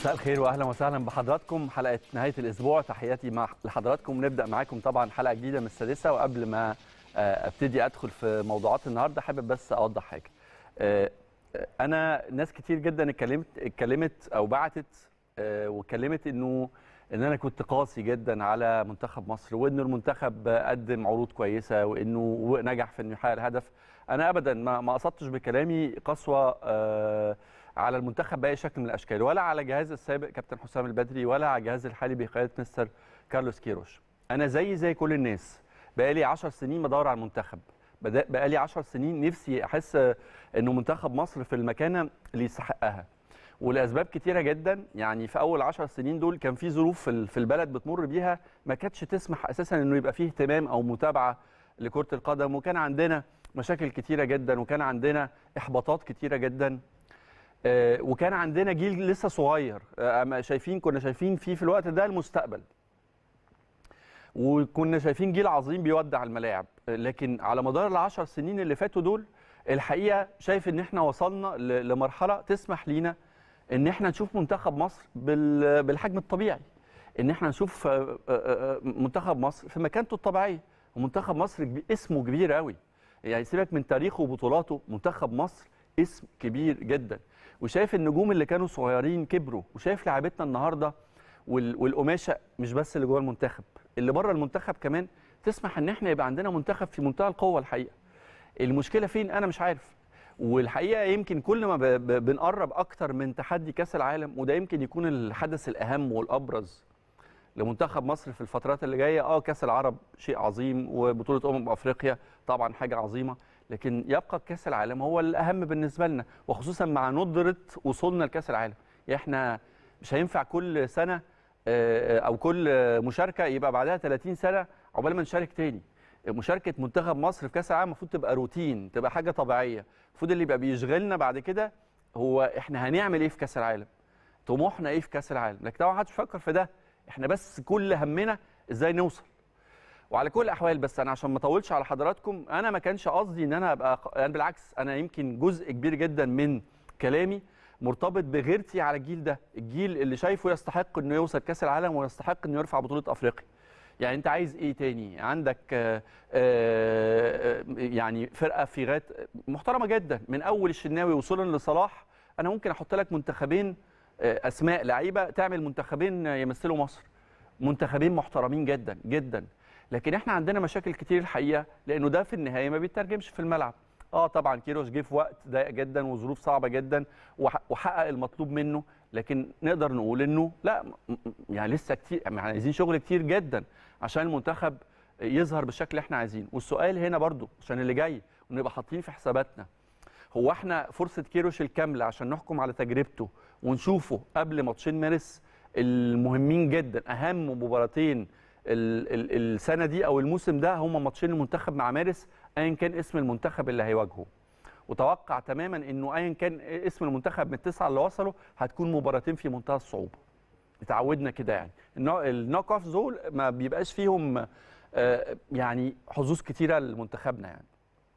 مساء الخير واهلا وسهلا بحضراتكم حلقه نهايه الاسبوع تحياتي مع لحضراتكم نبدا معاكم طبعا حلقه جديده من السادسه وقبل ما آه، ابتدي ادخل في موضوعات النهارده حابب بس اوضح حاجه آه، آه، انا ناس كتير جدا اتكلمت اتكلمت او بعتت آه، واتكلمت انه ان انا كنت قاسي جدا على منتخب مصر وان المنتخب قدم عروض كويسه وانه نجح في انه يحقق الهدف انا ابدا ما ما قصدتش بكلامي قسوه آه، على المنتخب باي شكل من الاشكال ولا على جهاز السابق كابتن حسام البدري ولا على الجهاز الحالي بقياده مستر كارلوس كيروش انا زي زي كل الناس بقالي 10 سنين بدور على المنتخب بدأ- بقالي 10 سنين نفسي احس انه منتخب مصر في المكانه اللي يستحقها ولاسباب كتيره جدا يعني في اول 10 سنين دول كان في ظروف في ال- في البلد بتمر بيها ما كانتش تسمح اساسا انه يبقى فيه اهتمام او متابعه لكره القدم وكان عندنا مشاكل كتيره جدا وكان عندنا احباطات كتيره جدا آه، وكان عندنا جيل لسه صغير آه، أما شايفين كنا شايفين فيه في الوقت ده المستقبل وكنا شايفين جيل عظيم بيودع الملاعب آه، لكن على مدار العشر سنين اللي فاتوا دول الحقيقه شايف ان احنا وصلنا ل- لمرحله تسمح لينا ان احنا نشوف منتخب مصر بال- بالحجم الطبيعي ان احنا نشوف آه، آه، آه، منتخب مصر في مكانته الطبيعيه ومنتخب مصر كبي- اسمه كبير قوي يعني سيبك من تاريخه وبطولاته منتخب مصر اسم كبير جدا وشايف النجوم اللي كانوا صغيرين كبروا وشايف لعيبتنا النهارده وال- والقماشه مش بس اللي جوه المنتخب اللي بره المنتخب كمان تسمح ان احنا يبقى عندنا منتخب في منتهى القوه الحقيقه المشكله فين انا مش عارف والحقيقه يمكن كل ما ب- ب- بنقرب اكتر من تحدي كاس العالم وده يمكن يكون الحدث الاهم والابرز لمنتخب مصر في الفترات اللي جايه اه كاس العرب شيء عظيم وبطوله امم افريقيا طبعا حاجه عظيمه لكن يبقى كاس العالم هو الاهم بالنسبه لنا وخصوصا مع ندره وصولنا لكاس العالم يعني احنا مش هينفع كل سنه آه، او كل مشاركه يبقى بعدها 30 سنه عقبال ما نشارك تاني مشاركه منتخب مصر في كاس العالم المفروض تبقى روتين تبقى حاجه طبيعيه المفروض اللي يبقى بيشغلنا بعد كده هو احنا هنعمل ايه في كاس العالم طموحنا ايه في كاس العالم لكن طبعا محدش بيفكر في ده احنا بس كل همنا ازاي نوصل وعلى كل الاحوال بس انا عشان ما اطولش على حضراتكم انا ما كانش قصدي ان انا ابقى انا بالعكس انا يمكن جزء كبير جدا من كلامي مرتبط بغيرتي على الجيل ده الجيل اللي شايفه يستحق انه يوصل كاس العالم ويستحق انه يرفع بطوله افريقيا يعني انت عايز ايه تاني عندك آه، آه، يعني فرقه في غايه محترمه جدا من اول الشناوي وصولا لصلاح انا ممكن احط لك منتخبين آه، اسماء لعيبه تعمل منتخبين يمثلوا مصر منتخبين محترمين جدا جدا لكن احنا عندنا مشاكل كتير الحقيقه لانه ده في النهايه ما بيترجمش في الملعب اه طبعا كيروش جه في وقت ضيق جدا وظروف صعبه جدا وح- وحقق المطلوب منه لكن نقدر نقول انه لا م- م- يعني لسه كتير يعني عايزين شغل كتير جدا عشان المنتخب يظهر بالشكل اللي احنا عايزينه والسؤال هنا برضو عشان اللي جاي ونبقى حاطين في حساباتنا هو احنا فرصه كيروش الكامله عشان نحكم على تجربته ونشوفه قبل ماتشين مارس المهمين جدا اهم مباراتين ال- ال- السنه دي او الموسم ده هما ماتشين المنتخب مع مارس ايا كان اسم المنتخب اللي هيواجهه وتوقع تماما انه ايا كان اسم المنتخب من التسعه اللي وصلوا هتكون مباراتين في منتهى الصعوبه اتعودنا كده يعني النوع- النوك اوف دول ما بيبقاش فيهم آه، يعني حظوظ كتيره لمنتخبنا يعني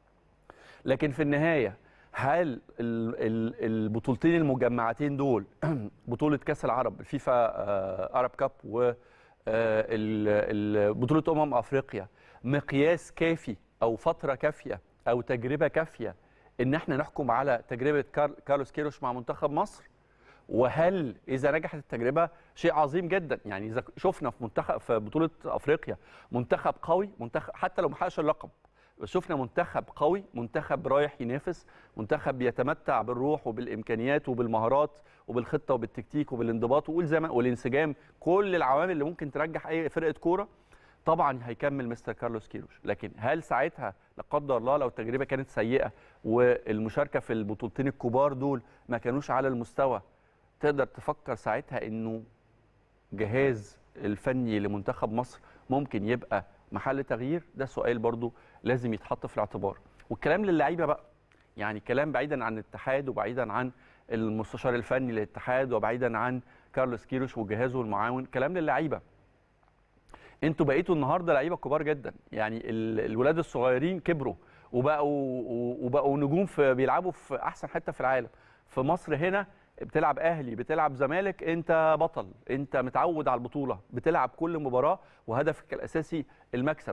لكن في النهايه هل ال- ال- البطولتين المجمعتين دول بطوله كاس العرب الفيفا آه، ارب كاب و آه، ال- ال- بطوله امم افريقيا مقياس كافي او فتره كافيه او تجربه كافيه ان احنا نحكم على تجربه كار- كارلوس كيروش مع منتخب مصر وهل اذا نجحت التجربه شيء عظيم جدا يعني اذا شفنا في منتخب في بطوله افريقيا منتخب قوي منتخب حتى لو ما حققش اللقب بس شفنا منتخب قوي منتخب رايح ينافس منتخب بيتمتع بالروح وبالامكانيات وبالمهارات وبالخطه وبالتكتيك وبالانضباط وقول زي ما والانسجام كل العوامل اللي ممكن ترجح اي فرقه كوره طبعا هيكمل مستر كارلوس كيروش لكن هل ساعتها لا قدر الله لو التجربه كانت سيئه والمشاركه في البطولتين الكبار دول ما كانوش على المستوى تقدر تفكر ساعتها انه جهاز الفني لمنتخب مصر ممكن يبقى محل تغيير ده سؤال برضو لازم يتحط في الاعتبار والكلام للعيبه بقى يعني كلام بعيدا عن الاتحاد وبعيدا عن المستشار الفني للاتحاد وبعيدا عن كارلوس كيروش وجهازه المعاون كلام للعيبه انتوا بقيتوا النهارده لعيبه كبار جدا يعني ال- الولاد الصغيرين كبروا وبقوا وبقوا نجوم في بيلعبوا في احسن حته في العالم في مصر هنا بتلعب اهلي بتلعب زمالك انت بطل انت متعود على البطوله بتلعب كل مباراه وهدفك الاساسي المكسب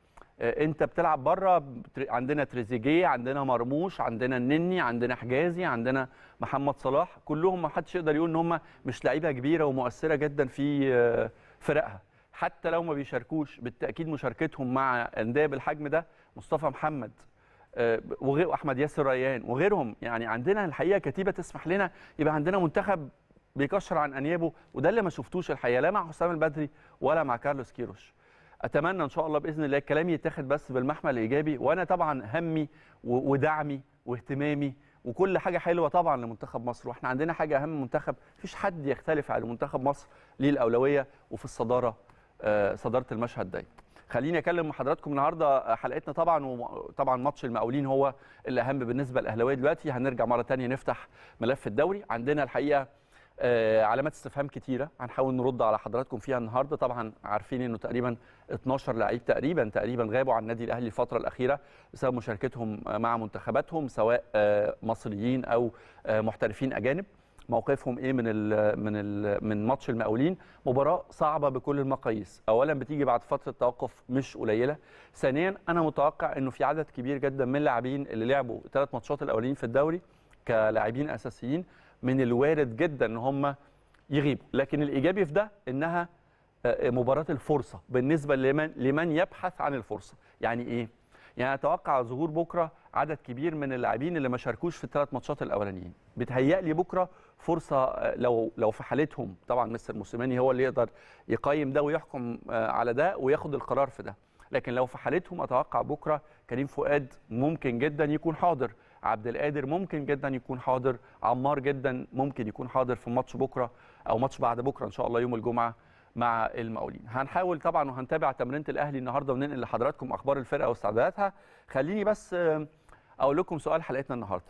آه، انت بتلعب بره بتر- عندنا تريزيجيه عندنا مرموش عندنا النني عندنا حجازي عندنا محمد صلاح كلهم ما حدش يقدر يقول ان هم مش لعيبه كبيره ومؤثره جدا في آه، فرقها حتى لو ما بيشاركوش بالتاكيد مشاركتهم مع انديه بالحجم ده مصطفى محمد آه، وغير احمد ياسر ريان وغيرهم يعني عندنا الحقيقه كتيبه تسمح لنا يبقى عندنا منتخب بيكشر عن انيابه وده اللي ما شفتوش الحقيقه لا مع حسام البدري ولا مع كارلوس كيروش اتمنى ان شاء الله باذن الله الكلام يتاخد بس بالمحمل الايجابي وانا طبعا همي و- ودعمي واهتمامي وكل حاجه حلوه طبعا لمنتخب مصر واحنا عندنا حاجه اهم منتخب مفيش حد يختلف على منتخب مصر ليه الاولويه وفي الصداره آه، صداره المشهد ده خليني اكلم حضراتكم النهارده حلقتنا طبعا وطبعا ماتش المقاولين هو الاهم بالنسبه للاهلاويه دلوقتي هنرجع مره تانية نفتح ملف الدوري عندنا الحقيقه آه، علامات استفهام كتيره هنحاول نرد على حضراتكم فيها النهارده طبعا عارفين انه تقريبا 12 لعيب تقريبا تقريبا غابوا عن النادي الاهلي الفتره الاخيره بسبب مشاركتهم آه، مع منتخباتهم سواء آه، مصريين او آه، محترفين اجانب موقفهم ايه من ال من ال من ماتش المقاولين مباراه صعبه بكل المقاييس اولا بتيجي بعد فتره توقف مش قليله ثانيا انا متوقع انه في عدد كبير جدا من اللاعبين اللي لعبوا ثلاث ماتشات الاولين في الدوري كلاعبين اساسيين من الوارد جدا ان هم يغيبوا لكن الايجابي في ده انها آه، مباراه الفرصه بالنسبه لمن لمن يبحث عن الفرصه يعني ايه يعني اتوقع ظهور بكره عدد كبير من اللاعبين اللي ما شاركوش في الثلاث ماتشات الاولانيين بتهيألي بكره فرصه آه، لو لو في حالتهم طبعا مستر موسيماني هو اللي يقدر يقيم ده ويحكم آه، على ده وياخد القرار في ده لكن لو في حالتهم اتوقع بكره كريم فؤاد ممكن جدا يكون حاضر عبد القادر ممكن جدا يكون حاضر عمار جدا ممكن يكون حاضر في ماتش بكره او ماتش بعد بكره ان شاء الله يوم الجمعه مع المقاولين هنحاول طبعا وهنتابع تمرينه الاهلي النهارده وننقل لحضراتكم اخبار الفرقه واستعداداتها خليني بس آه، اقول لكم سؤال حلقتنا النهارده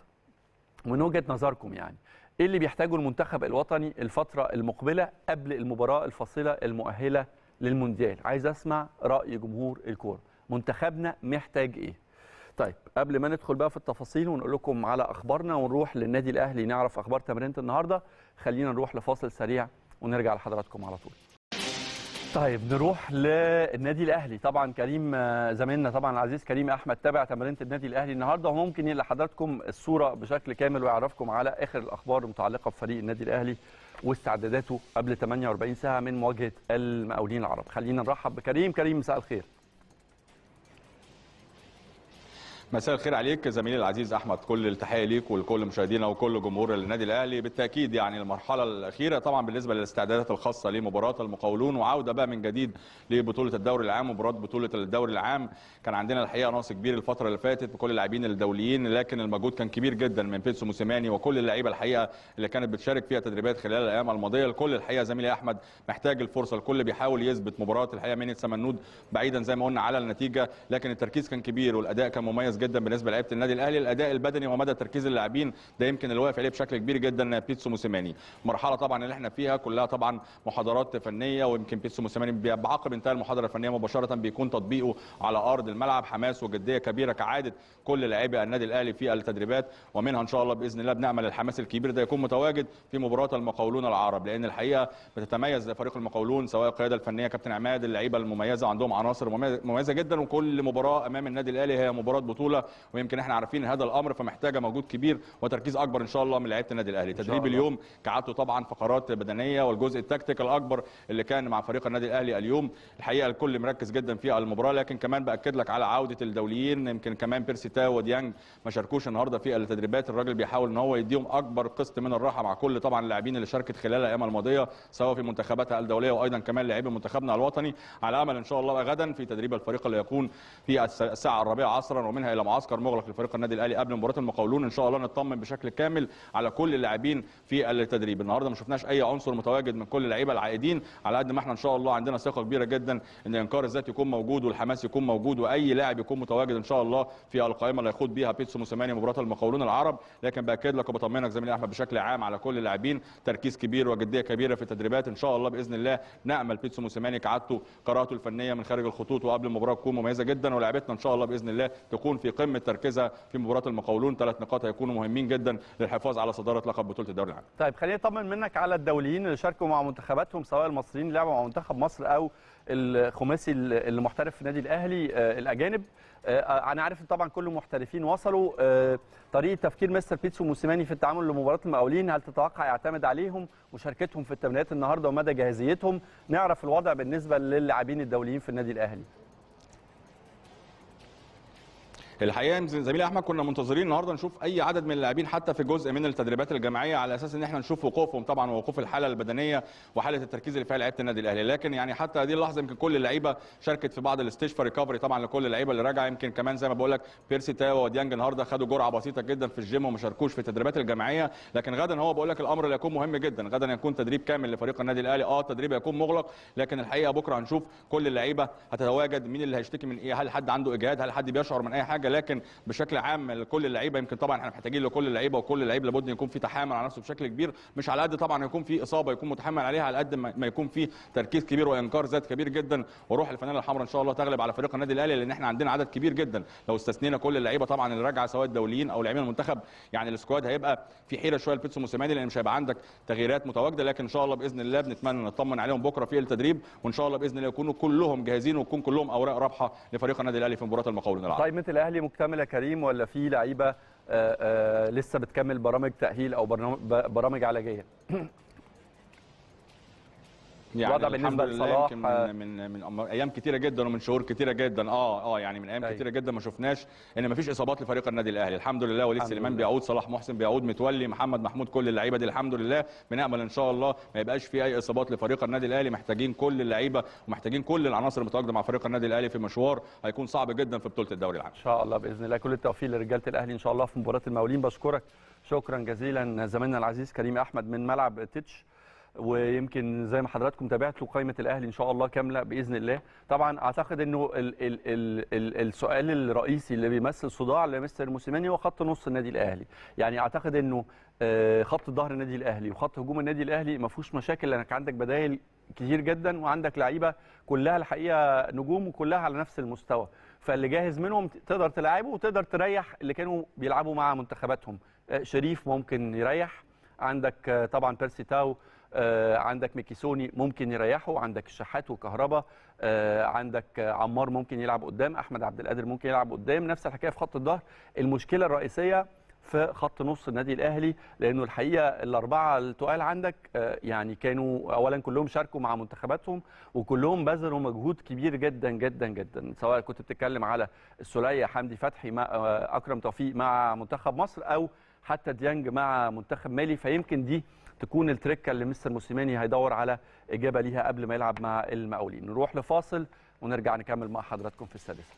من وجهه نظركم يعني ايه اللي بيحتاجه المنتخب الوطني الفتره المقبله قبل المباراه الفاصله المؤهله للمونديال عايز اسمع راي جمهور الكوره منتخبنا محتاج ايه طيب قبل ما ندخل بقى في التفاصيل ونقول لكم على اخبارنا ونروح للنادي الاهلي نعرف اخبار تمرينه النهارده خلينا نروح لفاصل سريع ونرجع لحضراتكم على طول طيب نروح للنادي الاهلي طبعا كريم آه، زميلنا طبعا العزيز كريم احمد تابع تمرينه النادي الاهلي النهارده وممكن ينقل لحضراتكم الصوره بشكل كامل ويعرفكم على اخر الاخبار المتعلقه بفريق النادي الاهلي واستعداداته قبل 48 ساعه من مواجهه المقاولين العرب خلينا نرحب بكريم كريم مساء الخير مساء الخير عليك زميلي العزيز احمد كل التحيه ليك ولكل مشاهدينا وكل جمهور النادي الاهلي بالتاكيد يعني المرحله الاخيره طبعا بالنسبه للاستعدادات الخاصه لمباراه المقاولون وعوده بقى من جديد لبطوله الدوري العام ومباراه بطوله الدوري العام كان عندنا الحقيقه نقص كبير الفتره اللي فاتت بكل اللاعبين الدوليين لكن المجهود كان كبير جدا من بيتسو موسيماني وكل اللعيبه الحقيقه اللي كانت بتشارك فيها تدريبات خلال الايام الماضيه الكل الحقيقه زميلي احمد محتاج الفرصه الكل بيحاول يثبت مباراه الحقيقه من السمنود بعيدا زي ما قلنا على النتيجه لكن التركيز كان كبير والاداء كان مميز جدا بالنسبه لعيبه النادي الاهلي الاداء البدني ومدى تركيز اللاعبين ده يمكن اللي واقف عليه بشكل كبير جدا بيتسو موسيماني المرحله طبعا اللي احنا فيها كلها طبعا محاضرات فنيه ويمكن بيتسو موسيماني بي- بعقب انتهاء المحاضره الفنيه مباشره بيكون تطبيقه على ارض الملعب حماس وجديه كبيره كعاده كل لاعبي النادي الاهلي في التدريبات ومنها ان شاء الله باذن الله بنامل الحماس الكبير ده يكون متواجد في مباراه المقاولون العرب لان الحقيقه بتتميز فريق المقاولون سواء القياده الفنيه كابتن عماد اللعيبه المميزه عندهم عناصر مميزه مميزة جدا وكل مباراه امام النادي الاهلي هي مباراه بطوله ويمكن احنا عارفين هذا الامر فمحتاجه مجهود كبير وتركيز اكبر ان شاء الله من لعيبه النادي الاهلي شاء تدريب الله. اليوم كعادته طبعا فقرات بدنيه والجزء التكتيك الاكبر اللي كان مع فريق النادي الاهلي اليوم الحقيقه الكل مركز جدا في المباراه لكن كمان باكد لك على عوده الدوليين يمكن كمان بيرسي تاو وديانج ما شاركوش النهارده في التدريبات الراجل بيحاول ان هو يديهم اكبر قسط من الراحه مع كل طبعا اللاعبين اللي شاركت خلال الايام الماضيه سواء في منتخباتها الدوليه وايضا كمان لاعبي منتخبنا الوطني على امل ان شاء الله غدا في تدريب الفريق اللي يكون في الس- الساعه الرابعه عصرا ومنها الى معسكر مغلق لفريق النادي الاهلي قبل مباراه المقاولون ان شاء الله نطمن بشكل كامل على كل اللاعبين في التدريب النهارده ما شفناش اي عنصر متواجد من كل اللعيبه العائدين على قد ما احنا ان شاء الله عندنا ثقه كبيره جدا ان انكار الذات يكون موجود والحماس يكون موجود واي لاعب يكون متواجد ان شاء الله في القائمه اللي هيخوض بيها بيتسو موسيماني مباراه المقاولون العرب لكن باكد لك وبطمنك زميلي احمد بشكل عام على كل اللاعبين تركيز كبير وجديه كبيره في التدريبات ان شاء الله باذن الله نامل بيتسو موسيماني كعادته قراءته الفنيه من خارج الخطوط وقبل المباراه تكون مميزه جدا ولاعبتنا ان شاء الله باذن الله تكون في قمه تركيزها في مباراه المقاولون ثلاث نقاط هيكونوا مهمين جدا للحفاظ على صداره لقب بطوله الدوري العام طيب خليني اطمن منك على الدوليين اللي شاركوا مع منتخباتهم سواء المصريين اللي لعبوا مع منتخب مصر او الخماسي اللي محترف في النادي الاهلي آه، الاجانب آه، انا عارف ان طبعا كل المحترفين وصلوا آه، طريقه تفكير مستر بيتسو موسيماني في التعامل لمباراه المقاولين هل تتوقع يعتمد عليهم وشاركتهم في التمرينات النهارده ومدى جاهزيتهم نعرف الوضع بالنسبه للاعبين الدوليين في النادي الاهلي الحقيقه زميلي احمد كنا منتظرين النهارده نشوف اي عدد من اللاعبين حتى في جزء من التدريبات الجماعيه على اساس ان احنا نشوف وقوفهم طبعا ووقوف الحاله البدنيه وحاله التركيز اللي فيها لعيبه النادي الاهلي لكن يعني حتى هذه اللحظه يمكن كل اللعيبه شاركت في بعض الاستشفى ريكفري طبعا لكل اللعيبه اللي راجعه يمكن كمان زي ما بقول لك بيرسي تاو وديانج النهارده خدوا جرعه بسيطه جدا في الجيم وما شاركوش في التدريبات الجماعيه لكن غدا هو بقول لك الامر اللي يكون مهم جدا غدا يكون تدريب كامل لفريق النادي الاهلي اه التدريب هيكون مغلق لكن الحقيقه بكره هنشوف كل اللعيبه هتتواجد مين اللي هيشتكي من ايه هل حد عنده اجهاد هل حد بيشعر من اي حاجه لكن بشكل عام لكل اللعيبه يمكن طبعا احنا محتاجين لكل اللعيبه وكل اللعيب لابد يكون في تحامل على نفسه بشكل كبير مش على قد طبعا يكون في اصابه يكون متحمل عليها على قد ما يكون في تركيز كبير وانكار ذات كبير جدا وروح الفانيلا الحمراء ان شاء الله تغلب على فريق النادي الاهلي لان احنا عندنا عدد كبير جدا لو استثنينا كل اللعيبه طبعا اللي راجعه سواء الدوليين او لاعبين المنتخب يعني السكواد هيبقى في حيره شويه لبيتسو موسيماني لان مش هيبقى عندك تغييرات متواجده لكن ان شاء الله باذن الله بنتمنى نطمن عليهم بكره في التدريب وان شاء الله باذن الله يكونوا كلهم جاهزين ويكون كلهم اوراق رابحه لفريق النادي الاهلي في مباراه المقاولون العرب قائمه الاهلي مكتمله كريم ولا في لعيبه آه، آه، لسه بتكمل برامج تاهيل او برنامج- برامج علاجيه يعني الوضع الحمد بالنسبة لله لصلاح، يمكن آه، من, من من ايام كتيره جدا ومن شهور كتيره جدا اه اه يعني من ايام أيوة. كتيره جدا ما شفناش ان ما فيش اصابات لفريق النادي الاهلي الحمد لله وليد الحمد سليمان لله. بيعود صلاح محسن بيعود متولي محمد محمود كل اللعيبه دي الحمد لله بنامل ان شاء الله ما يبقاش في اي اصابات لفريق النادي الاهلي محتاجين كل اللعيبه ومحتاجين كل العناصر المتواجده مع فريق النادي الاهلي في مشوار هيكون صعب جدا في بطوله الدوري العام ان شاء الله باذن الله كل التوفيق لرجاله الاهلي ان شاء الله في مباراه المقاولين بشكرك شكرا جزيلا زميلنا العزيز كريم احمد من ملعب تتش ويمكن زي ما حضراتكم تابعتوا قائمه الاهلي ان شاء الله كامله باذن الله طبعا اعتقد انه ال ال ال ال السؤال الرئيسي اللي بيمثل صداع لمستر موسيماني هو خط نص النادي الاهلي يعني اعتقد انه آه، خط ظهر النادي الاهلي وخط هجوم النادي الاهلي ما فيهوش مشاكل لانك عندك بدائل كتير جدا وعندك لعيبه كلها الحقيقه نجوم وكلها على نفس المستوى فاللي جاهز منهم تقدر تلعبه وتقدر تريح اللي كانوا بيلعبوا مع منتخباتهم آه، شريف ممكن يريح عندك آه، طبعا بيرسي تاو آه، عندك ميكيسوني ممكن يريحه عندك الشحات وكهربا آه، عندك آه، عمار ممكن يلعب قدام احمد عبد القادر ممكن يلعب قدام نفس الحكايه في خط الظهر المشكله الرئيسيه في خط نص النادي الاهلي لانه الحقيقه الاربعه التقال عندك آه، يعني كانوا اولا كلهم شاركوا مع منتخباتهم وكلهم بذلوا مجهود كبير جدا جدا جدا سواء كنت بتتكلم على السوليه حمدي فتحي مع آه، اكرم توفيق مع منتخب مصر او حتى ديانج مع منتخب مالي فيمكن دي تكون التركه اللي مستر موسيماني هيدور على اجابه ليها قبل ما يلعب مع المقاولين نروح لفاصل ونرجع نكمل مع حضراتكم في السادسه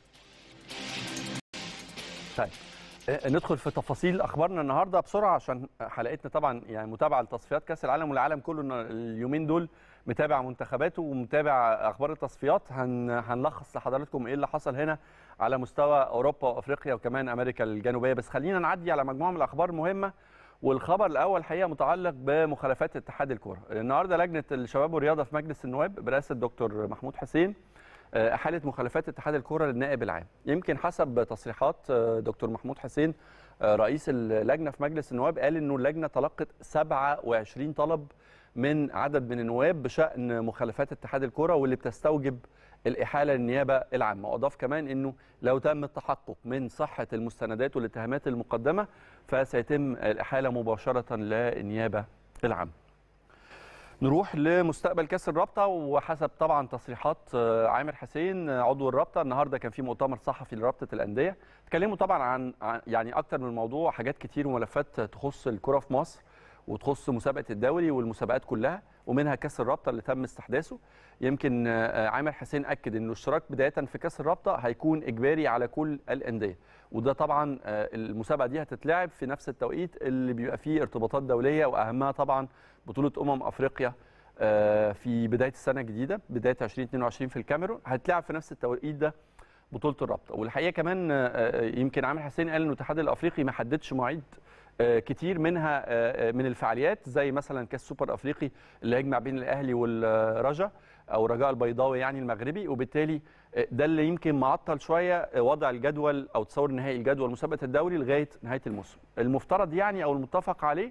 طيب آه، ندخل في تفاصيل اخبارنا النهارده بسرعه عشان حلقتنا طبعا يعني متابعه لتصفيات كاس العالم والعالم كله إن اليومين دول متابع منتخباته ومتابع اخبار التصفيات هن هنلخص لحضراتكم ايه اللي حصل هنا على مستوى اوروبا وافريقيا وكمان امريكا الجنوبيه بس خلينا نعدي على مجموعه من الاخبار المهمه والخبر الاول حقيقه متعلق بمخالفات اتحاد الكره النهارده لجنه الشباب والرياضه في مجلس النواب برئاسه الدكتور محمود حسين آه، احالت مخالفات اتحاد الكره للنائب العام يمكن حسب تصريحات آه، دكتور محمود حسين آه، رئيس اللجنه في مجلس النواب قال انه اللجنه تلقت 27 طلب من عدد من النواب بشان مخالفات اتحاد الكره واللي بتستوجب الاحاله للنيابه العامه واضاف كمان انه لو تم التحقق من صحه المستندات والاتهامات المقدمه فسيتم الاحاله مباشره للنيابه العامه نروح لمستقبل كاس الرابطه وحسب طبعا تصريحات آه، عامر حسين آه، عضو الرابطه النهارده كان في مؤتمر صحفي لرابطه الانديه اتكلموا طبعا عن عن- يعني اكتر من موضوع حاجات كتير وملفات تخص الكره في مصر وتخص مسابقه الدوري والمسابقات كلها ومنها كاس الرابطه اللي تم استحداثه يمكن آه، عامر حسين اكد انه الاشتراك بدايه في كاس الرابطه هيكون اجباري على كل الانديه وده طبعا آه، المسابقه دي هتتلعب في نفس التوقيت اللي بيبقى فيه ارتباطات دوليه واهمها طبعا بطوله امم افريقيا آه، في بدايه السنه الجديده بدايه 2022 في الكاميرون هتلعب في نفس التوقيت ده بطوله الرابطه والحقيقه كمان آه، آه، يمكن عامر حسين قال انه الاتحاد الافريقي ما حددش مواعيد آه، كتير منها آه، آه، من الفعاليات زي مثلا كاس سوبر افريقي اللي هيجمع بين الاهلي والرجا او رجاء البيضاوي يعني المغربي وبالتالي آه، ده اللي يمكن معطل شويه آه، وضع الجدول او تصور نهائي الجدول مسابقه الدوري لغايه نهايه الموسم المفترض يعني او المتفق عليه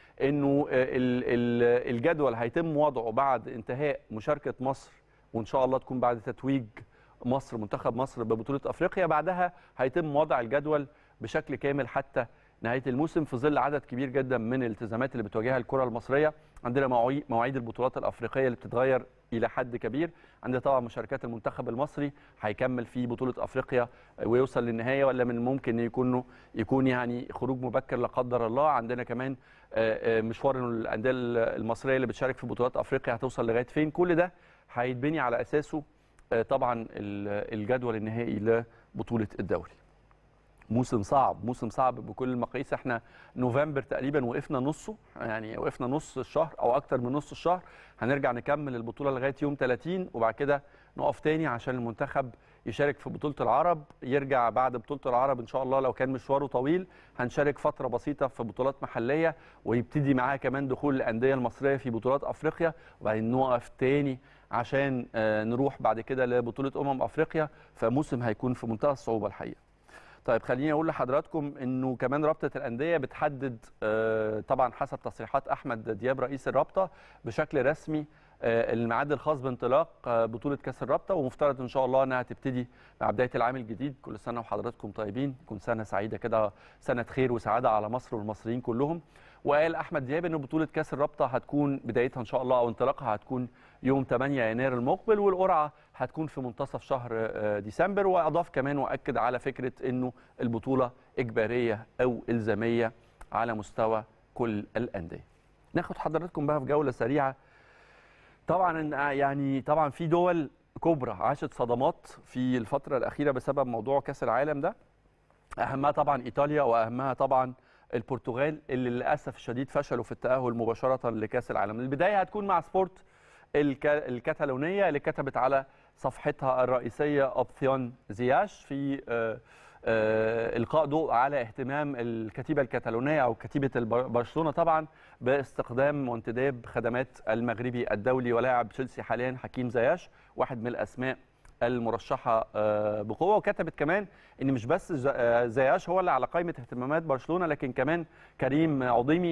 انه آه، ال- ال- الجدول هيتم وضعه بعد انتهاء مشاركه مصر وان شاء الله تكون بعد تتويج مصر منتخب مصر ببطوله افريقيا بعدها هيتم وضع الجدول بشكل كامل حتى نهايه الموسم في ظل عدد كبير جدا من الالتزامات اللي بتواجهها الكره المصريه عندنا مواعيد مواعيد البطولات الافريقيه اللي بتتغير الى حد كبير عندنا طبعا مشاركات المنتخب المصري هيكمل في بطوله افريقيا ويوصل للنهايه ولا من الممكن يكون يكون يعني خروج مبكر لا قدر الله عندنا كمان آه، آه، مشوار إنه الانديه المصريه اللي بتشارك في بطولات افريقيا هتوصل لغايه فين كل ده هيتبني على اساسه آه، طبعا ال- الجدول النهائي لبطوله الدوري موسم صعب موسم صعب بكل المقاييس احنا نوفمبر تقريبا وقفنا نصه يعني وقفنا نص الشهر او اكتر من نص الشهر هنرجع نكمل البطوله لغايه يوم 30 وبعد كده نقف تاني عشان المنتخب يشارك في بطوله العرب يرجع بعد بطوله العرب ان شاء الله لو كان مشواره طويل هنشارك فتره بسيطه في بطولات محليه ويبتدي معاه كمان دخول الانديه المصريه في بطولات افريقيا وبعدين نقف تاني عشان آه، نروح بعد كده لبطوله امم افريقيا فموسم هيكون في منتهى الصعوبه الحقيقه طيب خليني اقول لحضراتكم انه كمان رابطه الانديه بتحدد آه، طبعا حسب تصريحات احمد دياب رئيس الرابطه بشكل رسمي آه، الميعاد الخاص بانطلاق آه، بطوله كاس الرابطه ومفترض ان شاء الله انها تبتدي مع بدايه العام الجديد كل سنه وحضراتكم طيبين تكون سنه سعيده كده سنه خير وسعاده على مصر والمصريين كلهم وقال احمد دياب ان بطوله كاس الرابطه هتكون بدايتها ان شاء الله او انطلاقها هتكون يوم 8 يناير المقبل والقرعه هتكون في منتصف شهر آه، ديسمبر واضاف كمان واكد على فكره انه البطوله اجباريه او الزاميه على مستوى كل الانديه. ناخد حضراتكم بقى في جوله سريعه طبعا إن- يعني طبعا في دول كبرى عاشت صدمات في الفتره الاخيره بسبب موضوع كاس العالم ده اهمها طبعا ايطاليا واهمها طبعا البرتغال اللي للاسف الشديد فشلوا في التاهل مباشره لكاس العالم البدايه هتكون مع سبورت الك- الكتالونيه اللي كتبت على صفحتها الرئيسيه اوبثيون زياش في آه، آه، القاء ضوء على اهتمام الكتيبه الكتالونيه او كتيبه البر- برشلونه طبعا باستخدام وانتداب خدمات المغربي الدولي ولاعب تشيلسي حاليا حكيم زياش واحد من الاسماء المرشحه آه، بقوه وكتبت كمان ان مش بس ز- آه، زياش هو اللي على قائمه اهتمامات برشلونه لكن كمان كريم عظيمي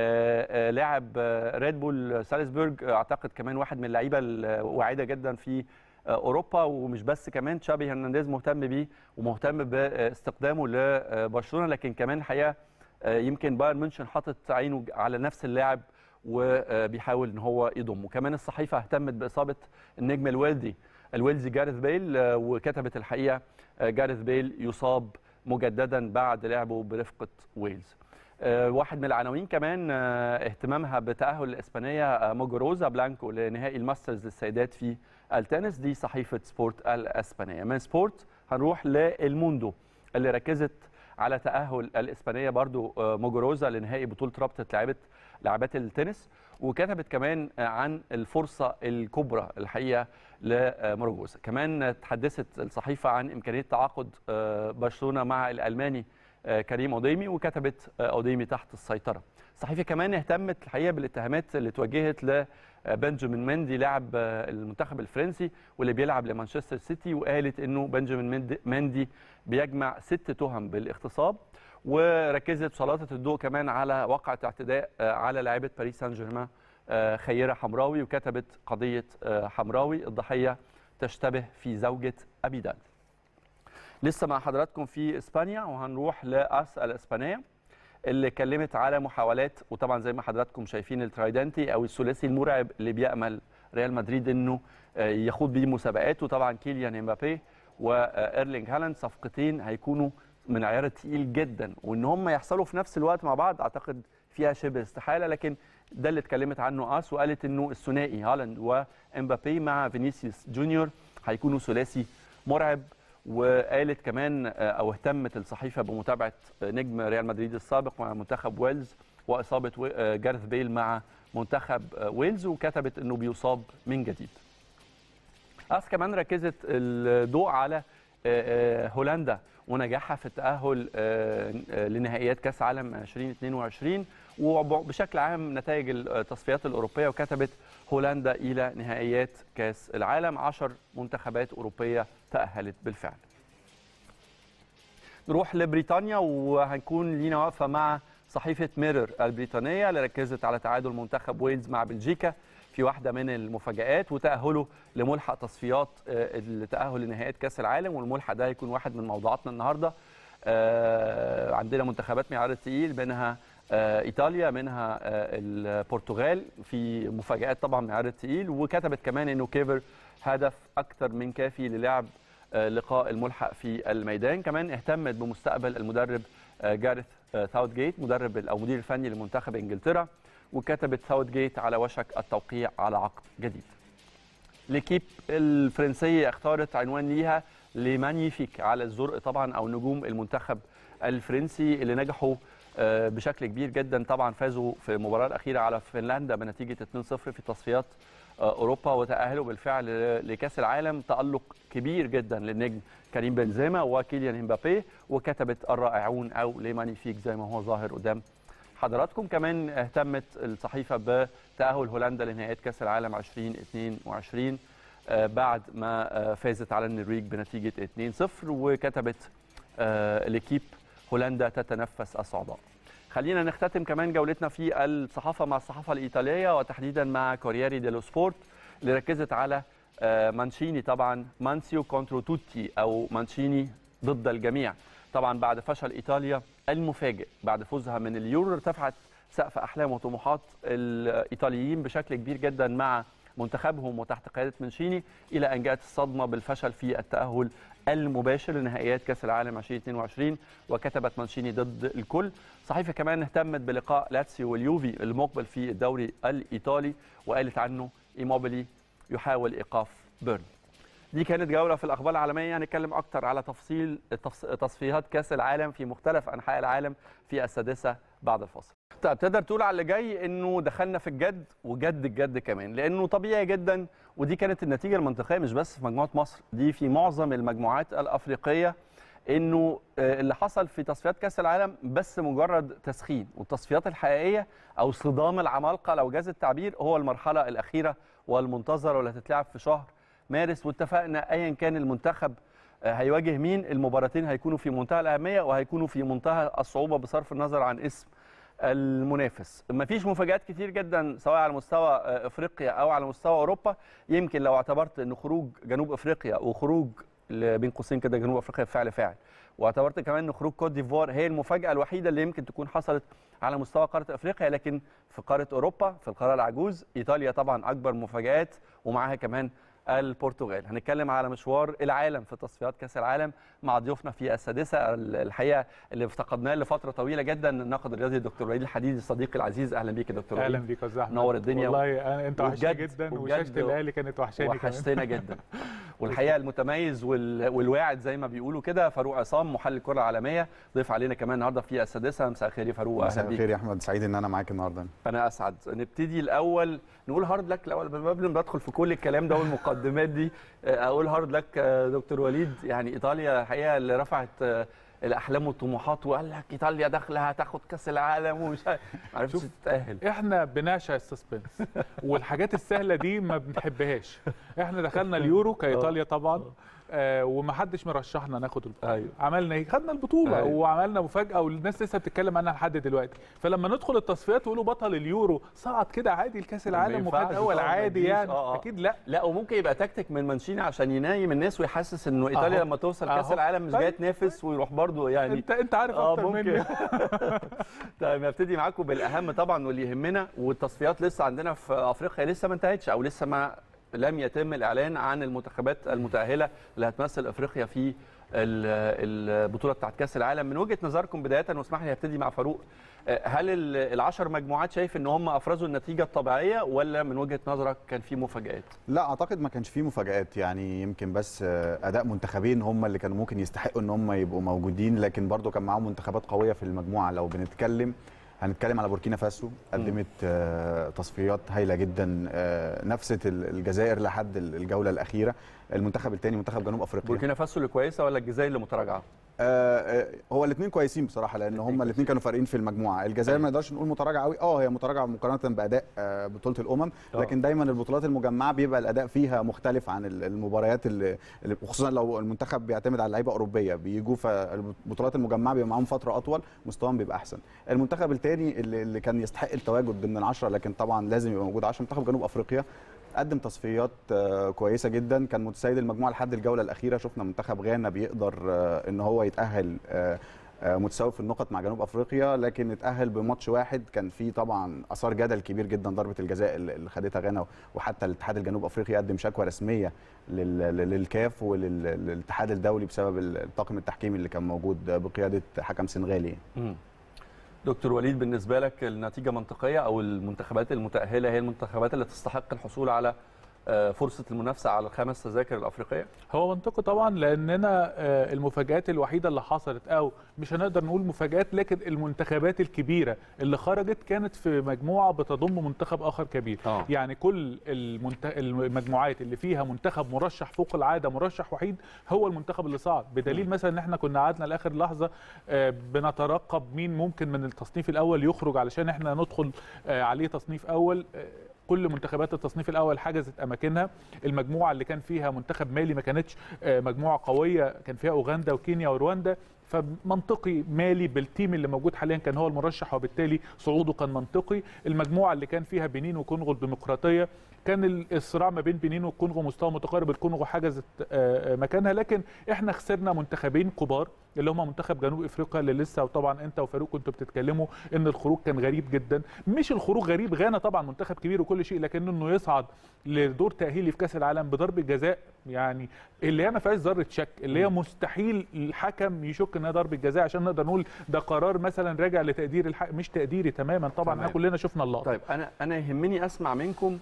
آه، آه، لاعب آه، ريد بول سالزبورج آه، اعتقد كمان واحد من اللعيبه الواعده جدا في آه، اوروبا ومش بس كمان تشابي هرنانديز مهتم بيه ومهتم باستخدامه لبرشلونه لكن كمان الحقيقه آه، يمكن بايرن ميونخ حاطط عينه على نفس اللاعب وبيحاول ان هو يضمه كمان الصحيفه اهتمت باصابه النجم الويلدي الويلزي جاريث بيل آه، وكتبت الحقيقه آه، جاريث بيل يصاب مجددا بعد لعبه برفقه ويلز آه، واحد من العناوين كمان آه، اهتمامها بتاهل الاسبانيه آه، موجوروزا بلانكو لنهائي الماسترز للسيدات في التنس دي صحيفه سبورت الاسبانيه من سبورت هنروح للموندو اللي ركزت على تاهل الاسبانيه برضو آه، موجوروزا لنهائي بطوله رابطه لعبه لاعبات التنس وكتبت كمان آه، عن الفرصه الكبرى الحقيقه لموجوروزا كمان تحدثت الصحيفه عن امكانيه تعاقد آه، برشلونه مع الالماني آه، كريم اوديمي وكتبت آه، اوديمي تحت السيطره الصحيفه كمان اهتمت الحقيقه بالاتهامات اللي توجهت لبنجامين مندي لاعب آه، المنتخب الفرنسي واللي بيلعب لمانشستر سيتي وقالت انه بنجامين مندي- مندي بيجمع ست تهم بالاغتصاب وركزت سلطت الضوء كمان على وقعة اعتداء آه، على لاعبة باريس سان جيرمان آه، خيرة حمراوي وكتبت قضية آه، حمراوي الضحية تشتبه في زوجة أبيدال لسه مع حضراتكم في إسبانيا وهنروح لأس الإسبانية اللي اتكلمت على محاولات وطبعا زي ما حضراتكم شايفين الترايدنتي او الثلاثي المرعب اللي بيامل ريال مدريد انه آه، يخوض بيه مسابقات وطبعا كيليان امبابي وايرلينج هالاند صفقتين هيكونوا من عيار تقيل جدا وان هم يحصلوا في نفس الوقت مع بعض اعتقد فيها شبه استحاله لكن ده اللي اتكلمت عنه اس وقالت انه الثنائي هالاند وامبابي مع فينيسيوس جونيور هيكونوا ثلاثي مرعب وقالت كمان آه، او اهتمت الصحيفه بمتابعه آه، نجم ريال مدريد السابق مع منتخب ويلز واصابه وي- آه، جارث بيل مع منتخب آه، ويلز وكتبت انه بيصاب من جديد. اس كمان ركزت الضوء على آه، آه، هولندا ونجاحها في التاهل آه، آه، لنهائيات كاس عالم 2022 وبشكل عام نتائج التصفيات الاوروبيه وكتبت هولندا الى نهائيات كاس العالم 10 منتخبات اوروبيه تاهلت بالفعل نروح لبريطانيا وهنكون لينا واقفه مع صحيفه ميرور البريطانيه اللي ركزت على تعادل منتخب ويلز مع بلجيكا في واحده من المفاجات وتاهله لملحق تصفيات آه، التاهل لنهائيات كاس العالم والملحق ده هيكون واحد من موضوعاتنا النهارده آه، عندنا منتخبات معيار التقيل منها آه، ايطاليا منها آه، البرتغال في مفاجات طبعا معيار التقيل وكتبت كمان انه كيفر هدف اكثر من كافي للعب آه، لقاء الملحق في الميدان كمان اهتمت بمستقبل المدرب آه، جاريث آه، ساوث جيت مدرب او مدير الفني لمنتخب انجلترا وكتبت ساوث جيت على وشك التوقيع على عقد جديد ليكيب الفرنسيه اختارت عنوان ليها لمانيفيك على الزرق طبعا او نجوم المنتخب الفرنسي اللي نجحوا آه، بشكل كبير جدا طبعا فازوا في المباراه الاخيره على فنلندا بنتيجه 2-0 في تصفيات آه، اوروبا وتاهلوا بالفعل لكاس العالم تالق كبير جدا للنجم كريم بنزيما وكيليان امبابي وكتبت الرائعون او لمانيفيك زي ما هو ظاهر قدام حضراتكم كمان اهتمت الصحيفه بتاهل هولندا لنهائيات كاس العالم 2022 آه، بعد ما آه، فازت على النرويج بنتيجه 2-0 وكتبت آه، ليكيب هولندا تتنفس الصعداء. خلينا نختتم كمان جولتنا في الصحافه مع الصحافه الايطاليه وتحديدا مع كورييري ديلو سبورت اللي ركزت على آه، مانشيني طبعا مانسيو كونترو توتي او مانشيني ضد الجميع طبعا بعد فشل ايطاليا المفاجئ بعد فوزها من اليورو ارتفعت سقف احلام وطموحات الايطاليين بشكل كبير جدا مع منتخبهم وتحت قياده مانشيني الى ان جاءت الصدمه بالفشل في التاهل المباشر لنهائيات كاس العالم 2022 وكتبت مانشيني ضد الكل صحيفه كمان اهتمت بلقاء لاتسيو واليوفي المقبل في الدوري الايطالي وقالت عنه ايموبيلي يحاول ايقاف بيرن دي كانت جوله في الاخبار العالميه هنتكلم اكتر على تفصيل التص- تصفيات كاس العالم في مختلف انحاء العالم في السادسه بعد الفاصل طيب تقدر تقول على اللي جاي انه دخلنا في الجد وجد الجد كمان لانه طبيعي جدا ودي كانت النتيجه المنطقيه مش بس في مجموعه مصر دي في معظم المجموعات الافريقيه انه آه، اللي حصل في تصفيات كاس العالم بس مجرد تسخين والتصفيات الحقيقيه او صدام العمالقه لو جاز التعبير هو المرحله الاخيره والمنتظره واللي هتتلعب في شهر مارس واتفقنا ايا كان المنتخب آه، هيواجه مين المباراتين هيكونوا في منتهى الاهميه وهيكونوا في منتهى الصعوبه بصرف النظر عن اسم المنافس مفيش مفاجآت كتير جدا سواء على مستوى آه، افريقيا او على مستوى اوروبا يمكن لو اعتبرت ان خروج جنوب افريقيا وخروج ل- بين قوسين كده جنوب افريقيا بفعل فاعل واعتبرت كمان ان خروج كوت ديفوار هي المفاجاه الوحيده اللي يمكن تكون حصلت على مستوى قاره افريقيا لكن في قاره اوروبا في القاره العجوز ايطاليا طبعا اكبر مفاجات ومعاها كمان البرتغال هنتكلم على مشوار العالم في تصفيات كاس العالم مع ضيوفنا في السادسه الحقيقه اللي افتقدناه لفتره طويله جدا الناقد الرياضي الدكتور وليد الحديدي صديقي العزيز اهلا بيك يا دكتور اهلا وليد. بيك يا استاذ احمد نور الدنيا والله أنا انت وحشني وبجد- جدا وبجد وشاشه الاهلي كانت وحشاني كمان وحشتنا جدا والحقيقه المتميز وال... والواعد زي ما بيقولوا كده فاروق عصام محلل الكره العالميه ضيف علينا كمان النهارده في السادسه مساء الخير يا فاروق مساء اهلا بيك الخير يا احمد سعيد ان انا معاك النهارده انا اسعد نبتدي الاول نقول هارد لك الاول قبل ما بدخل في كل الكلام ده والمقدمات دي آه، اقول هارد لك آه، دكتور وليد يعني ايطاليا الحقيقه اللي رفعت آه، الاحلام والطموحات وقال لك ايطاليا داخله هتاخد كاس العالم ومش عارف- ما عرفتش شوف، تتاهل احنا بنعشق السسبنس والحاجات السهله دي ما بنحبهاش احنا دخلنا اليورو كايطاليا طبعا آه ومحدش مرشحنا ناخد البطوله أيوة. عملنا ايه خدنا البطوله أيوة. وعملنا مفاجاه والناس لسه بتتكلم عنها لحد دلوقتي فلما ندخل التصفيات ويقولوا بطل اليورو صعد كده عادي لكاس ما العالم وخد ينفعش اول طبعاً، ما عادي تجيش. يعني آه، آه. اكيد لا لا وممكن يبقى تكتيك من مانشيني عشان ينايم الناس ويحسس انه ايطاليا أهو. لما توصل كاس أهو. العالم مش طيب. جايه تنافس ويروح برضه يعني انت انت عارف اه اكتر مني ممكن طيب هبتدي معاكم بالاهم طبعا واللي يهمنا والتصفيات لسه عندنا في افريقيا لسه ما انتهتش او لسه ما لم يتم الاعلان عن المنتخبات المتاهله اللي هتمثل افريقيا في ال- البطوله بتاعت كاس العالم من وجهه نظركم بدايه واسمح لي ابتدي مع فاروق آه، هل ال- العشر مجموعات شايف ان هم افرزوا النتيجه الطبيعيه ولا من وجهه نظرك كان في مفاجات لا اعتقد ما كانش فيه مفاجآت يعني يمكن بس آه، اداء منتخبين هم اللي كانوا ممكن يستحقوا ان هم يبقوا موجودين لكن برضو كان معاهم منتخبات قويه في المجموعه لو بنتكلم هنتكلم على بوركينا فاسو قدمت آه، تصفيات هايله جدا آه، نفست ال- الجزائر لحد ال- الجوله الاخيره المنتخب الثاني منتخب جنوب افريقيا بوركينا فاسو اللي كويسه ولا الجزائر اللي متراجعه آه، آه، هو الاثنين كويسين بصراحه لان هم الاثنين كانوا فارقين في المجموعه الجزائر ما نقدرش نقول متراجعه قوي اه هي متراجعه مقارنه باداء آه، بطوله الامم آه. لكن دايما البطولات المجمعه بيبقى الاداء فيها مختلف عن ال- المباريات اللي اللي- وخصوصا لو المنتخب بيعتمد على لعيبه اوروبيه بيجوا فالبطولات المجمعه بيبقى معاهم فتره اطول مستواهم بيبقى احسن المنتخب الثاني اللي اللي كان يستحق التواجد ضمن العشره لكن طبعا لازم يبقى موجود 10 منتخب جنوب افريقيا قدم تصفيات آه، كويسه جدا كان متسيد المجموعه لحد الجوله الاخيره شفنا منتخب غانا بيقدر آه، ان هو يتاهل آه، آه، متساوي في النقط مع جنوب افريقيا لكن اتاهل بماتش واحد كان فيه طبعا اثار جدل كبير جدا ضربه الجزاء اللي اللي خدتها غانا وحتى الاتحاد الجنوب افريقي قدم شكوى رسميه لل- لل- للكاف وللاتحاد الدولي بسبب الطاقم التحكيمي اللي كان موجود بقياده حكم سنغالي مم. دكتور وليد بالنسبه لك النتيجه منطقيه او المنتخبات المتاهله هي المنتخبات اللي تستحق الحصول على آه، فرصه المنافسه على الخمس تذاكر الافريقيه هو منطقي طبعا لاننا آه، المفاجات الوحيده اللي حصلت او مش هنقدر نقول مفاجات لكن المنتخبات الكبيره اللي خرجت كانت في مجموعه بتضم منتخب اخر كبير آه. يعني كل المنت... المجموعات اللي فيها منتخب مرشح فوق العاده مرشح وحيد هو المنتخب اللي صعد بدليل مثلا ان احنا كنا قعدنا لاخر لحظه آه، بنترقب مين ممكن من التصنيف الاول يخرج علشان احنا ندخل آه، عليه تصنيف اول آه، كل منتخبات التصنيف الاول حجزت اماكنها المجموعه اللي كان فيها منتخب مالي ما كانتش آه، مجموعه قويه كان فيها اوغندا وكينيا ورواندا فمنطقي مالي بالتيم اللي موجود حاليا كان هو المرشح وبالتالي صعوده كان منطقي المجموعه اللي كان فيها بنين وكونغو الديمقراطيه كان الصراع ما بين بنين والكونغو مستوى متقارب الكونغو حجزت آه، آه، مكانها لكن احنا خسرنا منتخبين كبار اللي هم منتخب جنوب افريقيا اللي لسه وطبعا انت وفاروق كنتوا بتتكلموا ان الخروج كان غريب جدا مش الخروج غريب غانا طبعا منتخب كبير وكل شيء لكن انه يصعد لدور تاهيلي في كاس العالم بضربه جزاء يعني اللي هي ما فيهاش ذره شك اللي هي مستحيل الحكم يشك انها ضربه جزاء عشان نقدر نقول ده قرار مثلا راجع لتقدير الحكم مش تقديري تماما طبعا تمام. احنا كلنا شفنا اللقطه طيب انا انا يهمني اسمع منكم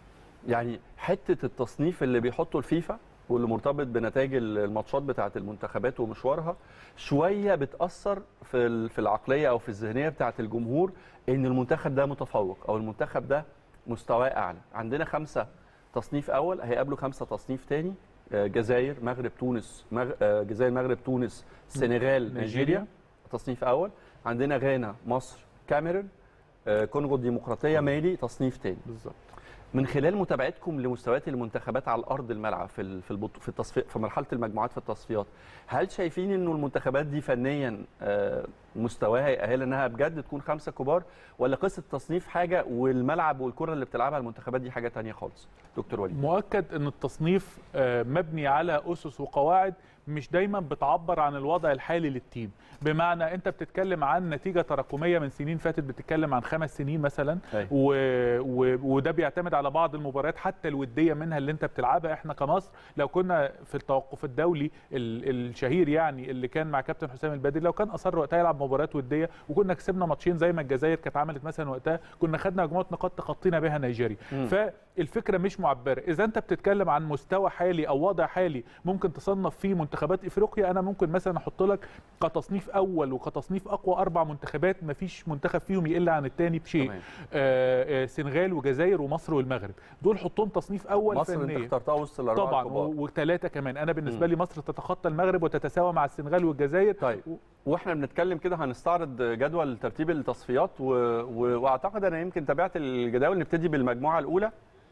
يعني حته التصنيف اللي بيحطه الفيفا واللي مرتبط بنتائج الماتشات بتاعه المنتخبات ومشوارها شويه بتاثر في ال- في العقليه او في الذهنيه بتاعه الجمهور ان المنتخب ده متفوق او المنتخب ده مستواه اعلى عندنا خمسه تصنيف اول هيقابلوا خمسه تصنيف تاني آه، جزائر مغرب تونس مغ... آه، جزائر مغرب تونس السنغال نيجيريا. نيجيريا تصنيف اول عندنا غانا مصر كاميرون آه، كونغو الديمقراطيه مالي تصنيف تاني بالظبط من خلال متابعتكم لمستويات المنتخبات على ارض الملعب في ال- في البطو في التصفية في مرحله المجموعات في التصفيات هل شايفين انه المنتخبات دي فنيا آه، مستواها يأهل انها بجد تكون خمسه كبار ولا قصه تصنيف حاجه والملعب والكره اللي بتلعبها المنتخبات دي حاجه تانية خالص دكتور وليد مؤكد ان التصنيف آه، مبني على اسس وقواعد مش دايما بتعبر عن الوضع الحالي للتيم بمعنى انت بتتكلم عن نتيجه تراكميه من سنين فاتت بتتكلم عن خمس سنين مثلا أيوة. و... و... وده بيعتمد على بعض المباريات حتى الوديه منها اللي انت بتلعبها احنا كمصر لو كنا في التوقف الدولي ال... الشهير يعني اللي كان مع كابتن حسام البدري لو كان اصر وقتها يلعب مباريات وديه وكنا كسبنا ماتشين زي ما الجزائر كانت عملت مثلا وقتها كنا خدنا مجموعه نقاط تخطينا بها نيجيريا مم. فالفكره مش معبره اذا انت بتتكلم عن مستوى حالي او وضع حالي ممكن تصنف فيه منتخبات افريقيا انا ممكن مثلا احط لك كتصنيف اول وكتصنيف اقوى اربع منتخبات ما فيش منتخب فيهم يقل عن الثاني بشيء تمام. آه آه سنغال وجزائر ومصر والمغرب دول حطهم تصنيف اول مصر انت فنيا اخترتها وسط الاربعه طبعا الكبار وثلاثه كمان انا بالنسبه مم. لي مصر تتخطى المغرب وتتساوى مع السنغال والجزائر طيب واحنا بنتكلم كده هنستعرض جدول ترتيب التصفيات و... و... واعتقد انا يمكن تابعت الجداول نبتدي بالمجموعه الاولى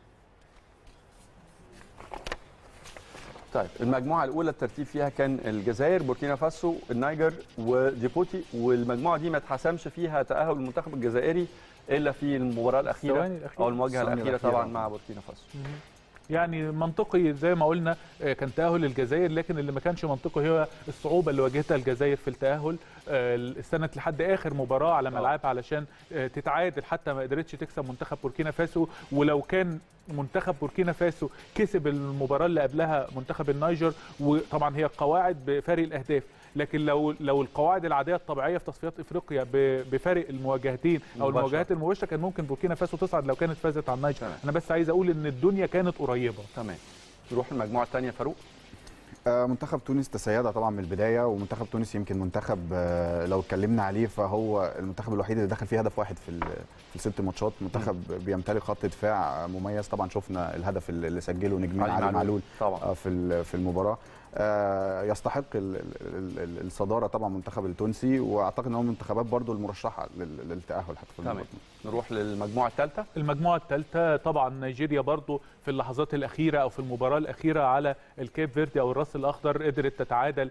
طيب المجموعه الاولى الترتيب فيها كان الجزائر بوركينا فاسو النيجر وديبوتي والمجموعه دي ما اتحسمش فيها تاهل المنتخب الجزائري الا في المباراه الاخيره الثواني الأخيرة. او المواجهه الثواني الاخيره الأخيرة. طبعا مع بوركينا فاسو يعني منطقي زي ما قلنا آه، كان تأهل الجزائر لكن اللي ما كانش منطقي هو الصعوبة اللي واجهتها الجزائر في التأهل آه، استنت لحد آخر مباراة على ملعبها علشان آه، تتعادل حتى ما قدرتش تكسب منتخب بوركينا فاسو ولو كان منتخب بوركينا فاسو كسب المباراة اللي قبلها منتخب النيجر وطبعا هي القواعد بفارق الأهداف لكن لو لو القواعد العاديه الطبيعيه في تصفيات افريقيا ب- بفارق المواجهتين او مباشرة. المواجهات المباشره كان ممكن بوركينا فاسو تصعد لو كانت فازت على النيجر تمام. انا بس عايز اقول ان الدنيا كانت قريبه تمام نروح المجموعه الثانيه فاروق آه، منتخب تونس تسيدها طبعا من البدايه ومنتخب تونس يمكن منتخب آه، لو اتكلمنا عليه فهو المنتخب الوحيد اللي دخل فيه هدف واحد في ال- في الست ماتشات منتخب بيمتلك خط دفاع مميز طبعا شفنا الهدف اللي اللي سجله نجمين علي معلول طبعا آه، في ال- في المباراه آه، يستحق ال- ال- ال- الصداره طبعا المنتخب التونسي واعتقد ان هو من المنتخبات برضو المرشحه لل- للتاهل حتى في تمام. المباراة. نروح للمجموعه الثالثه المجموعه الثالثه طبعا نيجيريا برضو في اللحظات الاخيره او في المباراه الاخيره على الكيب فيردي او الراس الاخضر قدرت تتعادل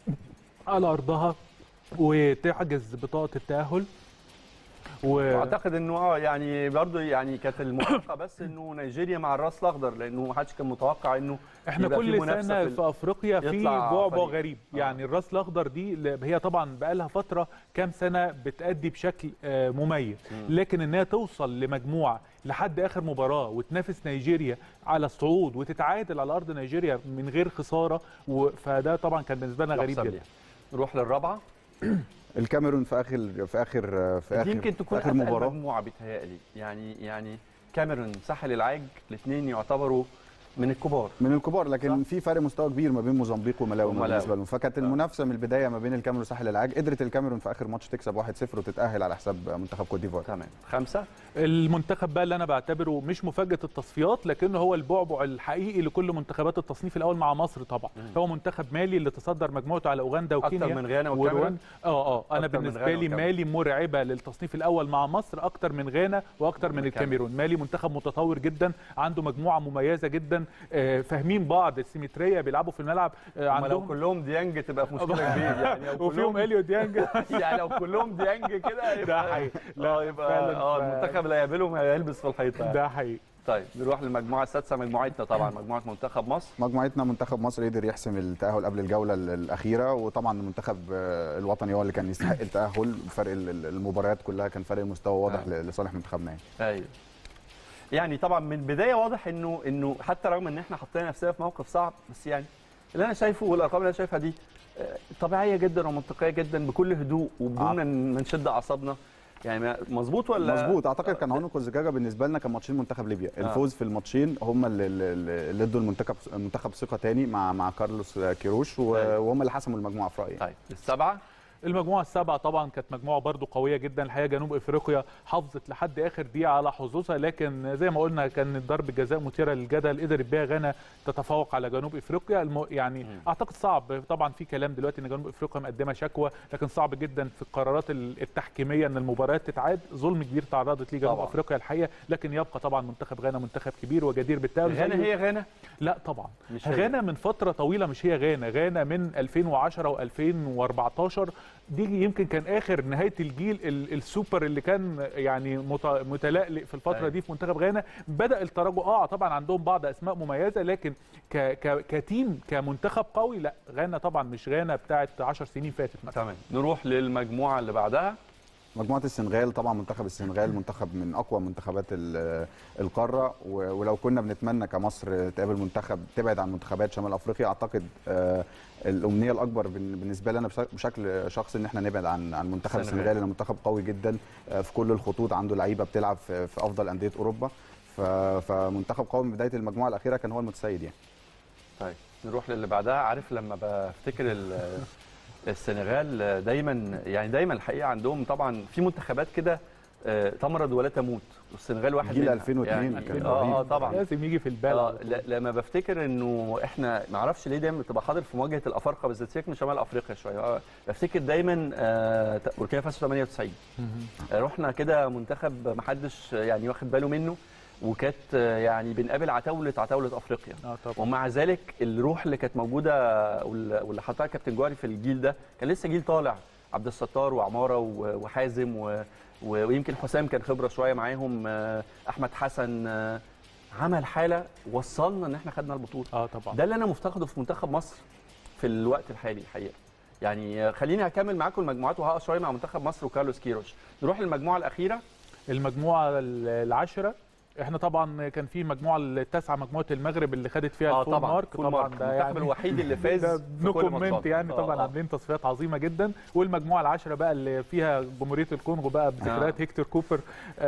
على ارضها وتحجز بطاقه التاهل و... واعتقد انه اه يعني برضه يعني كانت الموافقه بس انه نيجيريا مع الراس الاخضر لانه ما حدش كان متوقع انه احنا يبقى في كل منافسة سنه في في, ال- افريقيا في يطلع بعبع فريق. غريب آه. يعني الراس الاخضر دي ل- هي طبعا بقى لها فتره كام سنه بتادي بشكل آه، مميز لكن انها توصل لمجموعه لحد اخر مباراه وتنافس نيجيريا على الصعود وتتعادل على ارض نيجيريا من غير خساره و- فده طبعا كان بالنسبه لنا غريب يحسب جدا ليها. نروح للرابعه الكاميرون في اخر في اخر في دي اخر يمكن تكون في اخر اتقل مباراه مجموعه بيتهيألي يعني يعني كاميرون ساحل العاج الاثنين يعتبروا من الكبار من الكبار لكن صح. في فرق مستوى كبير ما بين موزمبيق وملاوي وملاوي. بالنسبه لهم فكانت المنافسه من البدايه ما بين الكاميرون وساحل العاج قدرت الكاميرون في اخر ماتش تكسب 1-0 وتتاهل على حساب منتخب كوت ديفوار تمام خمسه المنتخب بقى اللي انا بعتبره مش مفاجاه التصفيات لكنه هو البعبع الحقيقي لكل منتخبات التصنيف الاول مع مصر طبعا هو منتخب مالي اللي تصدر مجموعته على اوغندا اكتر وكينيا من غانا والكاميرون وروان اه اه انا أكتر من بالنسبه غانا لي والكاميرون. مالي مرعبه للتصنيف الاول مع مصر اكتر من غانا واكتر من من الكاميرون مالي منتخب متطور جدا عنده مجموعه مميزه جدا آه، فاهمين بعض السيمتريه بيلعبوا في الملعب آه، هم لو عندهم كلهم ديانج تبقى في مشكله كبيره يعني لو وفيهم كلهم اليو ديانج يعني لو كلهم ديانج كده ده يبقى حقيقي. لا يبقى فعلاً اه ف- المنتخب اللي هيقابلهم هيلبس في الحيطه يعني. ده حقيقي طيب نروح للمجموعه السادسه مجموعتنا طبعا مجموعه منتخب مصر مجموعتنا منتخب مصر قدر يحسم التاهل قبل الجوله ال- الاخيره وطبعا المنتخب آه، الوطني هو اللي كان يستحق التاهل بفرق ال- ال- المباريات كلها كان فرق المستوى واضح آه. ل- لصالح منتخبنا يعني. ايوه يعني طبعا من البدايه واضح انه انه حتى رغم ان احنا حطينا نفسنا في موقف صعب بس يعني اللي انا شايفه والارقام اللي انا شايفها دي آه، طبيعيه جدا ومنطقيه جدا بكل هدوء وبدون آه. ان ما نشد اعصابنا يعني ما- مظبوط ولا مظبوط اعتقد كان عنق الزجاجه بالنسبه لنا كان ماتشين منتخب ليبيا الفوز في الماتشين هم اللي, اللي- اللي ادوا المنتخب المنتخب ثقه تاني مع مع كارلوس كيروش و- أيوة. وهم اللي حسموا المجموعه في رايي طيب السبعه المجموعه السابعه طبعا كانت مجموعه برضو قويه جدا الحقيقه جنوب افريقيا حافظت لحد اخر دقيقه على حظوظها لكن زي ما قلنا كان ضربه جزاء مثيره للجدل قدرت بيها غانا تتفوق على جنوب افريقيا الم... يعني مم. اعتقد صعب طبعا في كلام دلوقتي ان جنوب افريقيا مقدمه شكوى لكن صعب جدا في القرارات ال- التحكيميه ان المباريات تتعاد ظلم كبير تعرضت ليه جنوب طبعاً. افريقيا الحقيقه لكن يبقى طبعا منتخب غانا منتخب كبير وجدير بالتاهل غانا زيه- هي غانا لا طبعا مش هي. غانا من فتره طويله مش هي غانا غانا من 2010 و2014 دي يمكن كان اخر نهايه الجيل ال- السوبر اللي كان يعني مت- متلألئ في الفتره أيوة. دي في منتخب غانا بدا التراجع اه طبعا عندهم بعض اسماء مميزه لكن ك ك كتيم كمنتخب قوي لا غانا طبعا مش غانا بتاعت 10 سنين فاتت مثلا تمام نروح للمجموعه اللي بعدها مجموعه السنغال طبعا منتخب السنغال منتخب من اقوى منتخبات ال- القاره و- ولو كنا بنتمنى كمصر تقابل منتخب تبعد عن منتخبات شمال افريقيا اعتقد آه، الامنيه الاكبر بن- بالنسبه لنا بش- بشكل شخصي ان احنا نبعد عن عن منتخب السنغال. السنغال لانه منتخب قوي جدا آه، في كل الخطوط عنده لعيبه بتلعب في في افضل انديه اوروبا ف- فمنتخب قوي من بدايه المجموعه الاخيره كان هو المتسيد يعني طيب نروح للي بعدها عارف لما بفتكر ال- السنغال دايما يعني دايما الحقيقه عندهم طبعا في منتخبات كده آه، تمرض ولا تموت والسنغال واحد جيل منها. 2002 يعني كان اه اه رهيب. طبعا لازم يجي في البال اه على طول. لا- لما بفتكر انه احنا ما اعرفش ليه دايما بتبقى حاضر في مواجهه الافارقه بالذات سيبك من شمال افريقيا شويه آه، بفتكر دايما آه، بوركينا فاسو 98 مهم. آه، رحنا كده منتخب ما حدش يعني واخد باله منه وكانت آه، يعني بنقابل عتاوله عتاوله افريقيا اه طبعا ومع ذلك الروح اللي كانت موجوده واللي واللي حطها كابتن جوهري في الجيل ده كان لسه جيل طالع عبد الستار وعماره و- وحازم و- و- ويمكن حسام كان خبره شويه معاهم آه، احمد حسن آه، عمل حاله وصلنا ان احنا خدنا البطوله اه طبعا ده اللي انا مفتقده في منتخب مصر في الوقت الحالي الحقيقه يعني آه، خليني هكمل معاكم المجموعات وهقف شويه مع منتخب مصر وكارلوس كيروش نروح للمجموعه الاخيره المجموعه ال- العاشره احنا طبعا كان في مجموعه التاسعه مجموعه المغرب اللي خدت فيها اه الفول طبعا مارك فول طبعا مارك. ده المنتخب يعني الوحيد اللي فاز ده في نو كل كومنت الماتشات. يعني آه، طبعا آه. عاملين تصفيات عظيمه جدا والمجموعه العشره بقى اللي فيها جمهوريه الكونغو بقى بذكريات آه. هيكتور كوبر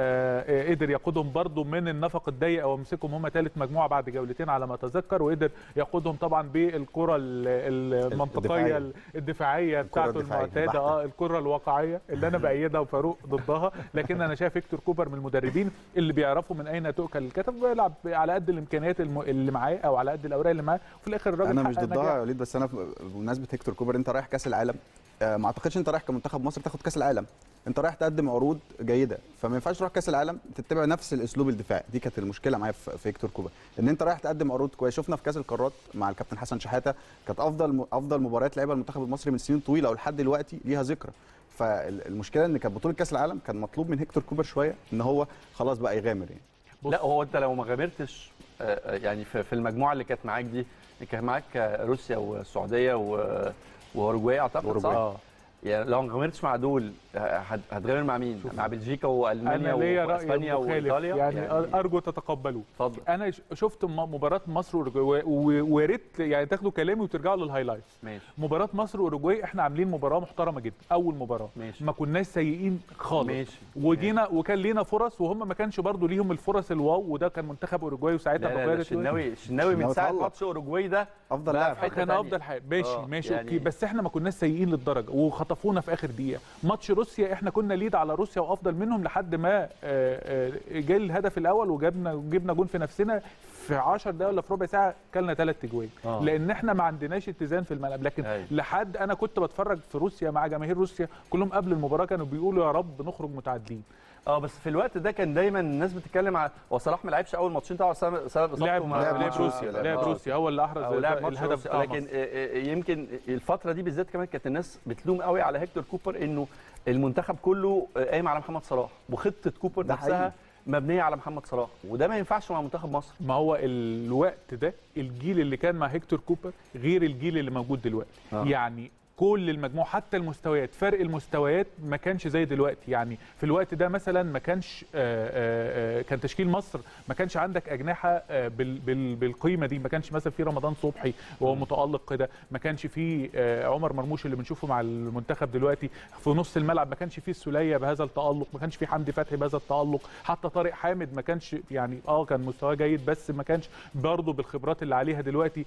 آه آه، قدر يقودهم برضو من النفق الضيق او مسكهم هم ثالث مجموعه بعد جولتين على ما اتذكر وقدر يقودهم طبعا بالكره ال- المنطقيه الدفاعية. الدفاعيه بتاعته الدفاعية المعتاده البحتة. اه الكره الواقعيه اللي انا بايدها وفاروق ضدها لكن انا شايف هيكتور كوبر من المدربين اللي بيعرفوا من اين تؤكل الكتف بيلعب على قد الامكانيات الم- اللي معاه او على قد الاوراق اللي معاه وفي الاخر الراجل انا مش حقق ضدها نجاح. يا وليد بس انا بمناسبه هيكتور كوبر انت رايح كاس العالم آه، ما اعتقدش انت رايح كمنتخب مصر تاخد كاس العالم انت رايح تقدم عروض جيده فما ينفعش تروح كاس العالم تتبع نفس الاسلوب الدفاعي دي كانت المشكله معايا في في هيكتور كوبر ان انت رايح تقدم عروض كويس شفنا في كاس القارات مع الكابتن حسن شحاته كانت افضل افضل مباريات لعبها المنتخب المصري من سنين طويله ولحد دلوقتي ليها ذكرى فالمشكله ان كانت بطوله كاس العالم كان مطلوب من هيكتور كوبر شويه ان هو خلاص بقى يغامر يعني بص. لا هو انت لو ما غامرتش آه، آه، يعني في في المجموعه اللي كانت معاك دي كان معاك آه، روسيا والسعوديه و- واوروجواي اعتقد صح؟ وأوروجواي. اه يعني لو ما غامرتش مع دول آه، هت- هتغامر مع مين؟ شوف. مع بلجيكا والمانيا انا ليا واسبانيا راي مخالف وايطاليا يعني, ارجو تتقبلوه اتفضل انا ش- شفت م- مباراه مصر واوروجواي و- ويا ريت يعني تاخدوا كلامي وترجعوا للهايلايتس ماشي مباراه مصر واوروجواي احنا عاملين مباراه محترمه جدا اول مباراه ماشي ما كناش سيئين خالص ماشي وجينا وكان لينا فرص وهم ما كانش برضو ليهم الفرص الواو وده كان منتخب اوروجواي لا وساعتها لا لا بقيادة الشناوي الشناوي من الشناوي ساعه اتألق. ماتش اوروجواي ده افضل بقى لاعب في حتة كان تانية. افضل حاجه ماشي آه، ماشي يعني- اوكي بس احنا ما كناش سيئين للدرجه وخطفونا في اخر دقيقه ماتش روسيا احنا كنا ليد على روسيا وافضل منهم لحد ما آه، آه، جه الهدف الاول وجبنا جبنا جون في نفسنا في 10 دقايق ولا في ربع ساعه كلنا ثلاث اجوان آه. لان احنا ما عندناش اتزان في الملعب لكن أيوة. لحد انا كنت بتفرج في روسيا مع جماهير روسيا كلهم قبل المباراه كانوا بيقولوا يا رب نخرج متعادلين اه بس في الوقت ده كان دايما الناس بتتكلم على هو صلاح ما لعبش اول ماتشين طبعا سبب سبب اصابته لعب مع- لعب لعب ماتش روسيا روسيا، لعب آه. روسيا هو اللي احرز او لعب ماتش الهدف روسيا بتاع لكن مصر. آه، آه، يمكن الفتره دي بالذات كمان كانت الناس بتلوم قوي على هيكتور كوبر انه المنتخب كله آه، قايم على محمد صلاح وخطه كوبر ده نفسها حقيقي. مبنيه على محمد صلاح وده ما ينفعش مع منتخب مصر ما هو الوقت ده الجيل اللي كان مع هيكتور كوبر غير الجيل اللي موجود دلوقتي آه. يعني كل المجموعه حتى المستويات فرق المستويات ما كانش زي دلوقتي يعني في الوقت ده مثلا ما كانش آه، آه، آه، كان تشكيل مصر ما كانش عندك اجنحه آه، بال- بال- بالقيمه دي ما كانش مثلا في رمضان صبحي وهو متالق كده ما كانش في آه، عمر مرموش اللي بنشوفه مع المنتخب دلوقتي في نص الملعب ما كانش في السوليه بهذا التالق ما كانش في حمدي فتحي بهذا التالق حتى طارق حامد ما كانش يعني اه كان مستواه جيد بس ما كانش برضه بالخبرات اللي عليها دلوقتي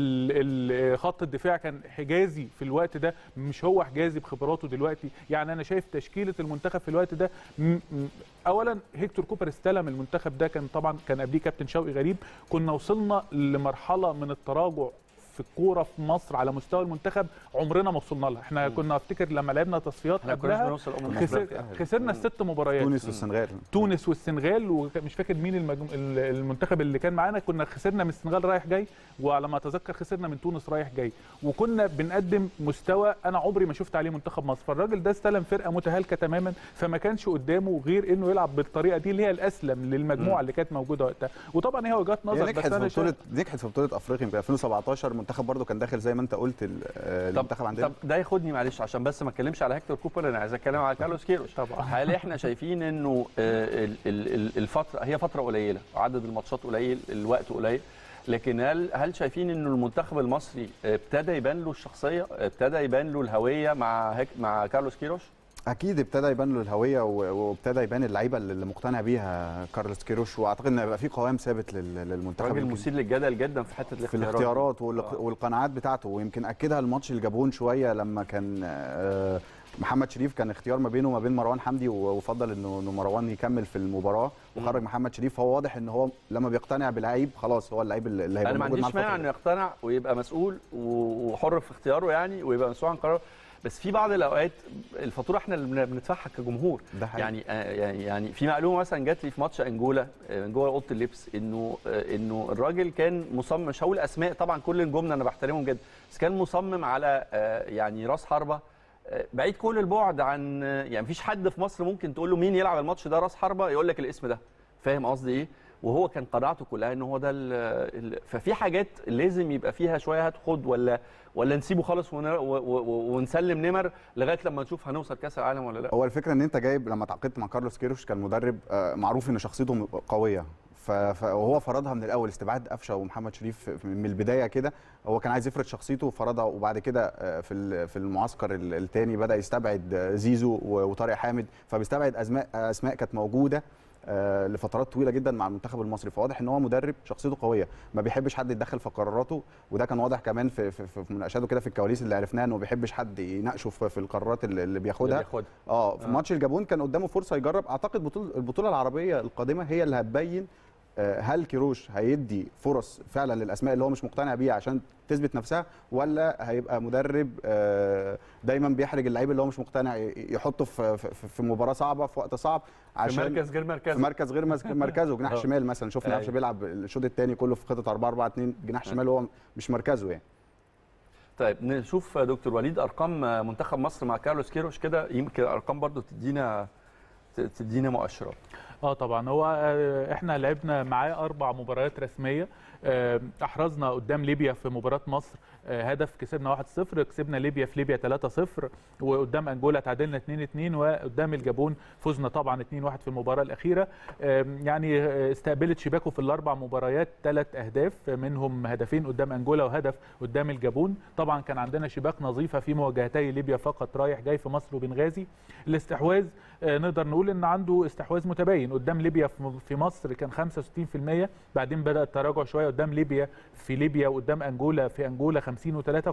ال- ال- خط الدفاع كان حجازي في الوقت ده مش هو حجازي بخبراته دلوقتي يعني انا شايف تشكيله المنتخب في الوقت ده م- م- اولا هيكتور كوبر استلم المنتخب ده كان طبعا كان قبليه كابتن شوقي غريب كنا وصلنا لمرحله من التراجع في الكوره في مصر على مستوى المنتخب عمرنا ما وصلنا لها احنا كنا افتكر لما لعبنا تصفيات احنا كناش قبلها بنوصل امم خسر افريقيا خسرنا مم. الست مباريات تونس والسنغال تونس والسنغال ومش فاكر مين المجم... ال- المنتخب اللي كان معانا كنا خسرنا من السنغال رايح جاي وعلى ما اتذكر خسرنا من تونس رايح جاي وكنا بنقدم مستوى انا عمري ما شفت عليه منتخب مصر فالراجل ده استلم فرقه متهالكه تماما فما كانش قدامه غير انه يلعب بالطريقه دي اللي هي الاسلم للمجموعه اللي كانت موجوده وقتها وطبعا هي وجهات هي نظر بس نجحت في انا بطوله شايف نجحت في بطوله افريقيا يمكن 2017 المنتخب برضو كان داخل زي ما انت قلت ال- آه، طب المنتخب عندنا طب ده ياخدني معلش عشان بس ما اتكلمش على هيكتور كوبر انا عايز اتكلم على كارلوس كيروش طبعا هل احنا شايفين انه آه، ال- ال- ال- الفتره هي فتره قليله عدد الماتشات قليل الوقت قليل لكن هل هل شايفين انه المنتخب المصري ابتدى يبان له الشخصيه ابتدى يبان له الهويه مع هيك مع كارلوس كيروش اكيد ابتدى يبان له الهويه و- وابتدى يبان اللعيبه اللي مقتنع بيها كارلوس كيروش واعتقد ان هيبقى في قوام ثابت لل- للمنتخب راجل يمكن مثير للجدل جدا في حته في الاختيارات الاختيارات والق- آه. والقناعات بتاعته ويمكن اكدها الماتش الجابون شويه لما كان آه، محمد شريف كان اختيار ما بينه وما بين مروان حمدي و- وفضل انه انه مروان يكمل في المباراه وخرج محمد شريف فهو واضح ان هو لما بيقتنع بلعيب خلاص هو اللعيب اللي اللي هيبقى انا ما موجود عنديش معاه مانع الفترة انه دي. يقتنع ويبقى مسؤول و- وحر في اختياره يعني ويبقى مسؤول عن قراره بس في بعض الاوقات الفاتوره احنا اللي بن- بندفعها كجمهور ده حقيقي. يعني آه، يعني يعني في معلومه مثلا جات لي في ماتش انجولا آه، من جوه اوضه اللبس انه آه، انه الراجل كان مصمم مش هقول اسماء طبعا كل الجمله انا بحترمهم جدا بس كان مصمم على آه، يعني راس حربه آه، بعيد كل البعد عن آه، يعني مفيش حد في مصر ممكن تقول له مين يلعب الماتش ده راس حربه يقول لك الاسم ده فاهم قصدي ايه وهو كان قناعته كلها ان هو ده ال ال ففي حاجات لازم يبقى فيها شويه هات خد ولا ولا نسيبه خالص ون- و- و- ونسلم نمر لغايه لما نشوف هنوصل كاس العالم ولا لا هو الفكره ان انت جايب لما تعاقدت مع كارلوس كيروش كان مدرب آه، معروف ان شخصيته م- قويه ف- ف- وهو فرضها من الاول استبعاد قفشه ومحمد شريف من البدايه كده هو كان عايز يفرض شخصيته وفرضها وبعد كده آه، في ال- في المعسكر الثاني بدا يستبعد آه، زيزو و- وطارق حامد فبيستبعد اسماء اسماء كانت موجوده آه، لفترات طويله جدا مع المنتخب المصري فواضح ان هو مدرب شخصيته قويه ما بيحبش حد يتدخل في قراراته وده كان واضح كمان في في, في مناقشاته كده في الكواليس اللي عرفناها انه ما بيحبش حد يناقشه في, في القرارات اللي اللي بياخدها بياخدها. اه في آه. ماتش الجابون كان قدامه فرصه يجرب اعتقد بطوله البطوله العربيه القادمه هي اللي هتبين آه، هل كيروش هيدي فرص فعلا للاسماء اللي هو مش مقتنع بيها عشان تثبت نفسها ولا هيبقى مدرب آه، دايما بيحرج اللعيب اللي هو مش مقتنع ي- يحطه في في- في مباراه صعبه في وقت صعب في عشان مركز غير مركز في مركز غير مس- مركزه جناح آه. شمال مثلا شفنا أيوة. قفشه بيلعب الشوط الثاني كله في خطه 4 4 2 جناح شمال هو مش مركزه يعني طيب نشوف دكتور وليد ارقام منتخب مصر مع كارلوس كيروش كده يمكن ارقام برضو تدينا تدينا مؤشرات اه طبعا هو آه، احنا لعبنا معاه اربع مباريات رسميه آه، احرزنا قدام ليبيا في مباراه مصر آه، هدف كسبنا 1-0 كسبنا ليبيا في ليبيا 3-0 وقدام انجولا تعادلنا 2-2 وقدام الجابون فزنا طبعا 2-1 في المباراه الاخيره آه، يعني آه، استقبلت شباكه في الاربع مباريات ثلاث اهداف منهم هدفين قدام انجولا وهدف قدام الجابون طبعا كان عندنا شباك نظيفه في مواجهتي ليبيا فقط رايح جاي في مصر وبنغازي الاستحواذ آه، نقدر نقول ان عنده استحواذ متباين قدام ليبيا في في مصر كان 65% بعدين بدا التراجع شويه قدام ليبيا في ليبيا وقدام انجولا في انجولا 50 و53%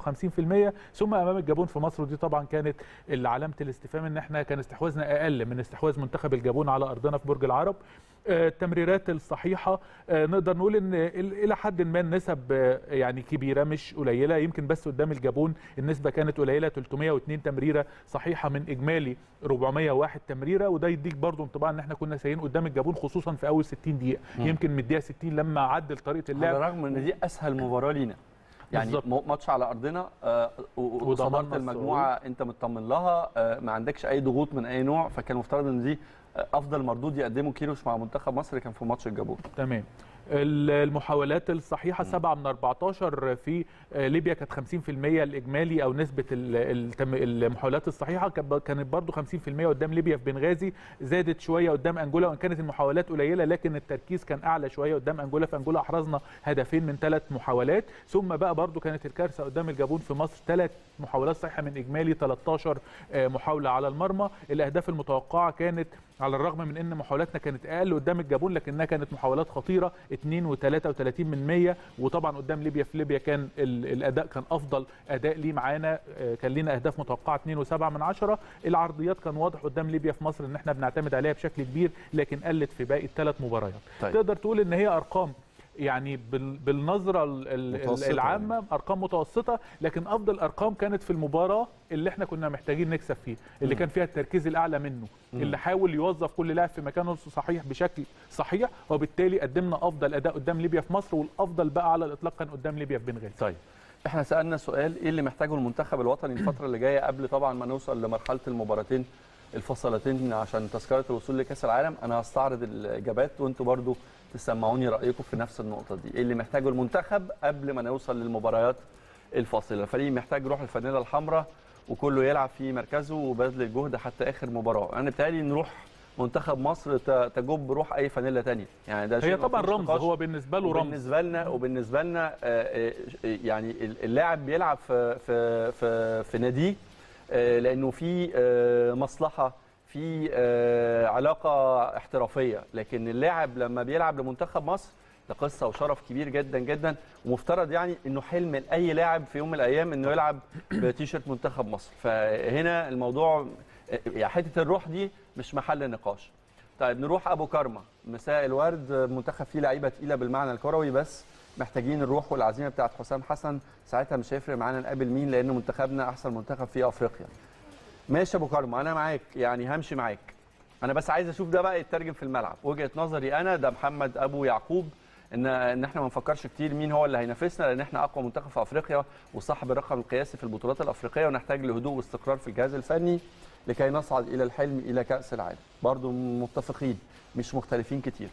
ثم امام الجابون في مصر ودي طبعا كانت اللي علامه الاستفهام ان احنا كان استحواذنا اقل من استحواذ منتخب الجابون على ارضنا في برج العرب آه، التمريرات الصحيحه آه، نقدر نقول ان ال- الى حد ما النسب آه، يعني كبيره مش قليله يمكن بس قدام الجابون النسبه كانت قليله 302 تمريره صحيحه من اجمالي 401 تمريره وده يديك برضو انطباع ان احنا كنا سايقين قدام الجابون خصوصا في اول 60 دقيقه مم. يمكن من الدقيقه 60 لما عدل طريقه على اللعب الرغم ان دي اسهل مباراه لينا يعني بالظبط. م- ماتش على ارضنا آه، و- و- وضمننا وصدرت المجموعه انت مطمن لها آه، ما عندكش اي ضغوط من اي نوع فكان المفترض ان دي آه، افضل مردود يقدمه كيروش مع منتخب مصر كان في ماتش الجابون تمام ال- المحاولات الصحيحه 7 من 14 في آه، ليبيا كانت 50% الاجمالي او نسبه ال- التم- المحاولات الصحيحه كانت ب- كانت برضو 50% قدام ليبيا في بنغازي زادت شويه قدام انجولا وان كانت المحاولات قليله لكن التركيز كان اعلى شويه قدام انجولا في انجولا احرزنا هدفين من ثلاث محاولات ثم بقى برضو كانت الكارثه قدام الجابون في مصر ثلاث محاولات صحيحه من اجمالي 13 آه، محاوله على المرمى الاهداف المتوقعه كانت على الرغم من ان محاولاتنا كانت اقل قدام الجابون لكنها كانت محاولات خطيره 2 و33 من 100 وطبعا قدام ليبيا في ليبيا كان ال- الاداء كان افضل اداء ليه معانا آه، كان لينا اهداف متوقعه 2 و7 من 10 العرضيات كان واضح قدام ليبيا في مصر ان احنا بنعتمد عليها بشكل كبير لكن قلت في باقي الثلاث مباريات طيب. تقدر تقول ان هي ارقام يعني بال- بالنظره ال- ال- متوسطة العامه ارقام متوسطه لكن افضل ارقام كانت في المباراه اللي احنا كنا محتاجين نكسب فيه اللي مم. كان فيها التركيز الاعلى منه مم. اللي حاول يوظف كل لاعب في مكانه صحيح بشكل صحيح وبالتالي قدمنا افضل اداء قدام ليبيا في مصر والافضل بقى على الاطلاق كان قدام ليبيا في بنغازي طيب احنا سالنا سؤال ايه اللي محتاجه المنتخب الوطني الفتره اللي جايه قبل طبعا ما نوصل لمرحله المباراتين الفصلتين عشان تذكره الوصول لكاس العالم انا هستعرض الاجابات وانتوا برضو تسمعوني رايكم في نفس النقطه دي ايه اللي محتاجه المنتخب قبل ما نوصل للمباريات الفاصله الفريق محتاج يروح الفانيله الحمراء وكله يلعب في مركزه وبذل الجهد حتى اخر مباراه انا بتهيألي نروح منتخب مصر ت- تجب روح اي فانيلا تانية يعني ده هي شيء ما طبعا فيهوش رمز نقاش. هو بالنسبه له رمز وبالنسبه لنا وبالنسبه لنا آه، آه، يعني اللاعب بيلعب في في في, في ناديه آه، لانه في آه، مصلحه في آه، علاقه احترافيه لكن اللاعب لما بيلعب لمنتخب مصر ده قصه وشرف كبير جدا جدا ومفترض يعني انه حلم لاي لاعب في يوم من الايام انه يلعب بتيشيرت منتخب مصر فهنا الموضوع آه، يعني حته الروح دي مش محل نقاش طيب نروح ابو كرمه مساء الورد منتخب فيه لعيبه تقيله بالمعنى الكروي بس محتاجين الروح والعزيمه بتاعت حسام حسن ساعتها مش هيفرق معانا نقابل مين لان منتخبنا احسن منتخب في افريقيا ماشي يا ابو كرمه انا معاك يعني همشي معاك انا بس عايز اشوف ده بقى يترجم في الملعب وجهه نظري انا ده محمد ابو يعقوب ان ان احنا ما نفكرش كتير مين هو اللي هينافسنا لان احنا اقوى منتخب في افريقيا وصاحب الرقم القياسي في البطولات الافريقيه ونحتاج لهدوء واستقرار في الجهاز الفني لكي نصعد الى الحلم الى كاس العالم برضو متفقين مش مختلفين كتير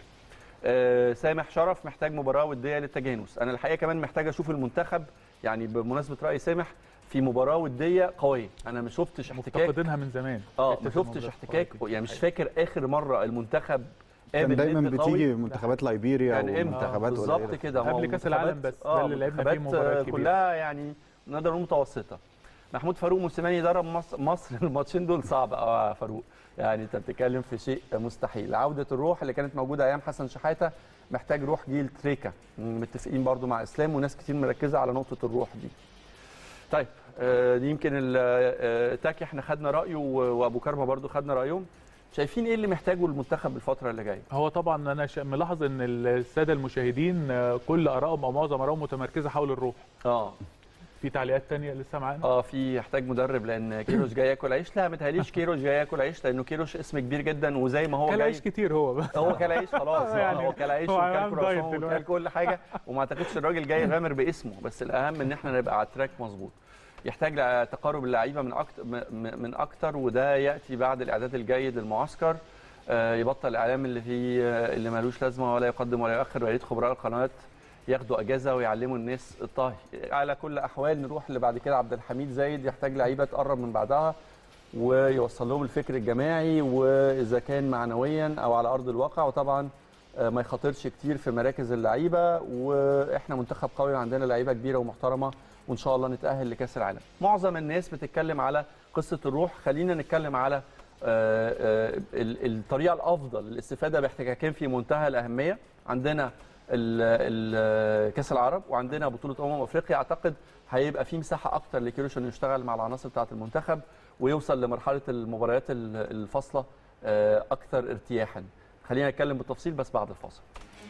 آه، سامح شرف محتاج مباراه وديه للتجانس انا الحقيقه كمان محتاج اشوف المنتخب يعني بمناسبه راي سامح في مباراه وديه قويه انا ما شفتش احتكاك مفتقدينها من زمان اه حتة ما شفتش المباراة احتكاك القوية دي. يعني مش فاكر اخر مره المنتخب كان قابل دايما ند قوي. بتيجي منتخبات لايبيريا كان امتى ومنتخبات بالظبط قليلة. كده ما هو قبل كأس العالم منتخبات- بس، ده آه، اللي لعبنا فيه منتخبات، مباريات آه، كبيرة. كلها يعني نقدر نقول متوسطه محمود فاروق موسيماني درب مصر, مصر الماتشين دول صعب اه يا فاروق يعني انت بتتكلم في شيء مستحيل عوده الروح اللي كانت موجوده ايام حسن شحاته محتاج روح جيل تريكا متفقين برضو مع اسلام وناس كتير مركزه على نقطه الروح دي طيب آه، دي يمكن ال- آه، تاكي احنا خدنا رايه و- وابو كرمه برضو خدنا رايهم شايفين ايه اللي محتاجه المنتخب الفتره اللي جايه هو طبعا انا شا- ملاحظ ان الساده المشاهدين آه، كل ارائهم او معظم ارائهم متمركزه حول الروح اه في تعليقات تانية لسه معانا اه في يحتاج مدرب لان كيروش جاي ياكل عيش لا متهيأليش كيروش جاي ياكل عيش لانه كيروش اسم كبير جدا وزي ما هو كان جاي عيش كتير هو بقى. هو كل عيش خلاص يعني يعني هو كل عيش هو وكل عامل دايت كرواسون دلوقتي. وكل كل حاجه وما اعتقدش الراجل جاي غامر باسمه بس الاهم ان احنا نبقى على التراك مظبوط يحتاج تقارب اللعيبه من اكتر من اكتر وده ياتي بعد الاعداد الجيد للمعسكر آه، يبطل الاعلام اللي فيه آه، اللي ملوش لازمه ولا يقدم ولا يؤخر ويا ريت خبراء القنوات ياخدوا اجازه ويعلموا الناس الطهي على كل احوال نروح اللي بعد كده عبد الحميد زايد يحتاج لعيبه تقرب من بعدها ويوصل لهم الفكر الجماعي واذا كان معنويا او على ارض الواقع وطبعا آه، ما يخاطرش كتير في مراكز اللعيبه واحنا منتخب قوي وعندنا لعيبه كبيره ومحترمه وان شاء الله نتاهل لكاس العالم. معظم الناس بتتكلم على قصه الروح خلينا نتكلم على آه، آه، ال- الطريقه الافضل للاستفاده باحتكاكين في منتهى الاهميه عندنا ال- ال- كاس العرب وعندنا بطوله امم افريقيا اعتقد هيبقى في مساحه اكتر لكيروش انه يشتغل مع العناصر بتاعه المنتخب ويوصل لمرحله المباريات ال- الفاصله آه، اكثر ارتياحا خلينا نتكلم بالتفصيل بس بعد الفاصل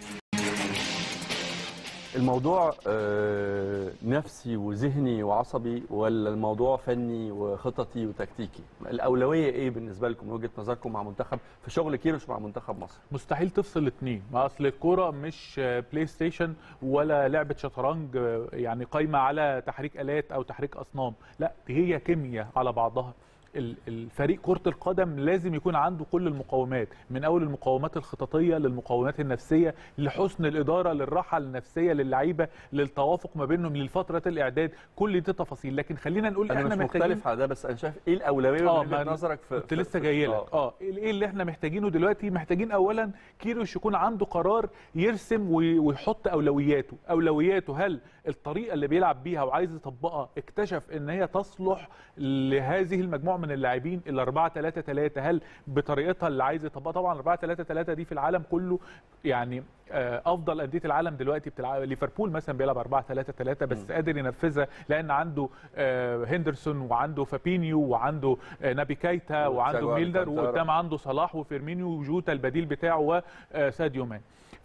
الموضوع آه، نفسي وذهني وعصبي ولا الموضوع فني وخططي وتكتيكي الاولويه ايه بالنسبه لكم من وجهه نظركم مع منتخب في شغل كيروش مع منتخب مصر مستحيل تفصل الاثنين ما اصل الكوره مش آه، بلاي ستيشن ولا لعبه شطرنج آه، يعني قايمه على تحريك الات او تحريك اصنام لا دي هي كيمياء على بعضها ال- الفريق كرة القدم لازم يكون عنده كل المقومات من أول المقومات الخططية للمقومات النفسية لحسن الإدارة للراحة النفسية للعيبة للتوافق ما بينهم لفترة الإعداد كل دي تفاصيل لكن خلينا نقول انا احنا مش محتاجين مختلف على ده بس انا شايف ايه الاولويه آه، من ما وجهه نظرك في كنت في- لسه في- جاي لك آه. اه ايه اللي احنا محتاجينه دلوقتي محتاجين اولا كيروش يكون عنده قرار يرسم وي- ويحط اولوياته اولوياته هل الطريقه اللي بيلعب بيها وعايز يطبقها اكتشف ان هي تصلح لهذه المجموعه من اللاعبين ال 4 3 3 هل بطريقتها اللي عايز يطبقها طبعا 4 3 3 دي في العالم كله يعني آه، افضل انديه العالم دلوقتي بتلعب ليفربول مثلا بيلعب 4 3 3 بس قادر ينفذها لان عنده آه، هندرسون وعنده فابينيو وعنده آه، نابي كايتا وعنده وتشاغو ميلنر ألكانتارا. وقدام عنده صلاح وفيرمينيو وجوتا البديل بتاعه وساديو مان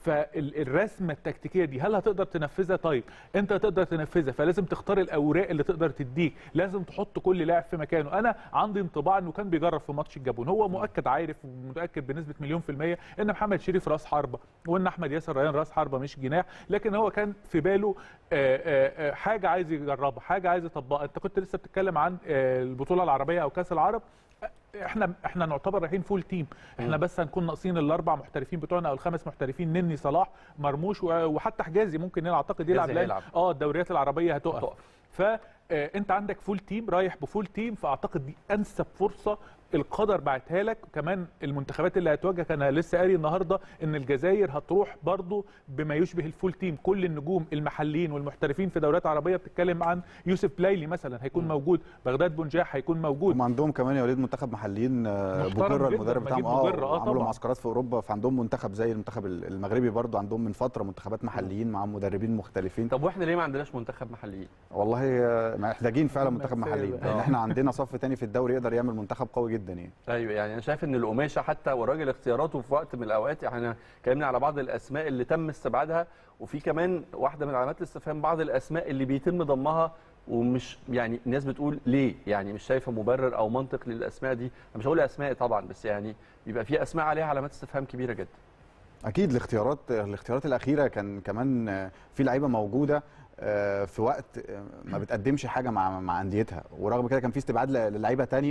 فالرسمه التكتيكيه دي هل هتقدر تنفذها طيب انت هتقدر تنفذها فلازم تختار الاوراق اللي تقدر تديك لازم تحط كل لاعب في مكانه انا عندي انطباع انه كان بيجرب في ماتش الجابون هو مؤكد عارف ومتاكد بنسبه مليون في الميه ان محمد شريف راس حربه وان احمد ياسر ريان راس حربه مش جناح لكن هو كان في باله آه، آه، آه، حاجه عايز يجربها حاجه عايز يطبقها انت كنت لسه بتتكلم عن آه، البطوله العربيه او كاس العرب احنا احنا نعتبر رايحين فول تيم احنا بس هنكون ناقصين الاربع محترفين بتوعنا او الخمس محترفين نني صلاح مرموش و- وحتى حجازي ممكن يلعب اعتقد يلعب حجازي لان هيلعب. اه الدوريات العربيه هتقف هتقف. فانت عندك فول تيم رايح بفول تيم فاعتقد دي انسب فرصه القدر بعتها لك كمان المنتخبات اللي هتواجهك انا لسه قاري النهارده ان الجزائر هتروح برضو بما يشبه الفول تيم كل النجوم المحليين والمحترفين في دوريات عربيه بتتكلم عن يوسف بلايلي مثلا هيكون موجود بغداد بنجاح هيكون موجود هم عندهم كمان يا وليد منتخب محليين آه، محترم بوجره جداً، المدرب بتاعهم مجيب بوجرة، آه عملوا طبعاً. معسكرات في اوروبا فعندهم منتخب زي المنتخب المغربي برضو عندهم من فتره منتخبات محليين مع مدربين مختلفين طب واحنا ليه ما عندناش منتخب محليين والله آه، محتاجين فعلا هم منتخب نفسية محليين بقى. لان احنا عندنا صف تاني في الدوري يقدر يعمل منتخب قوي جدا يعني ايوه يعني انا شايف ان القماشه حتى والراجل اختياراته في وقت من الاوقات احنا اتكلمنا على بعض الاسماء اللي تم استبعادها وفي كمان واحده من علامات الاستفهام بعض الاسماء اللي بيتم ضمها ومش يعني الناس بتقول ليه يعني مش شايفه مبرر او منطق للاسماء دي انا مش هقول اسماء طبعا بس يعني بيبقى في اسماء عليها علامات استفهام كبيره جدا اكيد الاختيارات الاختيارات الاخيره كان كمان آه، في لعيبه موجوده آه، في وقت آه، ما بتقدمش حاجه مع مع انديتها ورغم كده كان في استبعاد ل- للعيبه تانية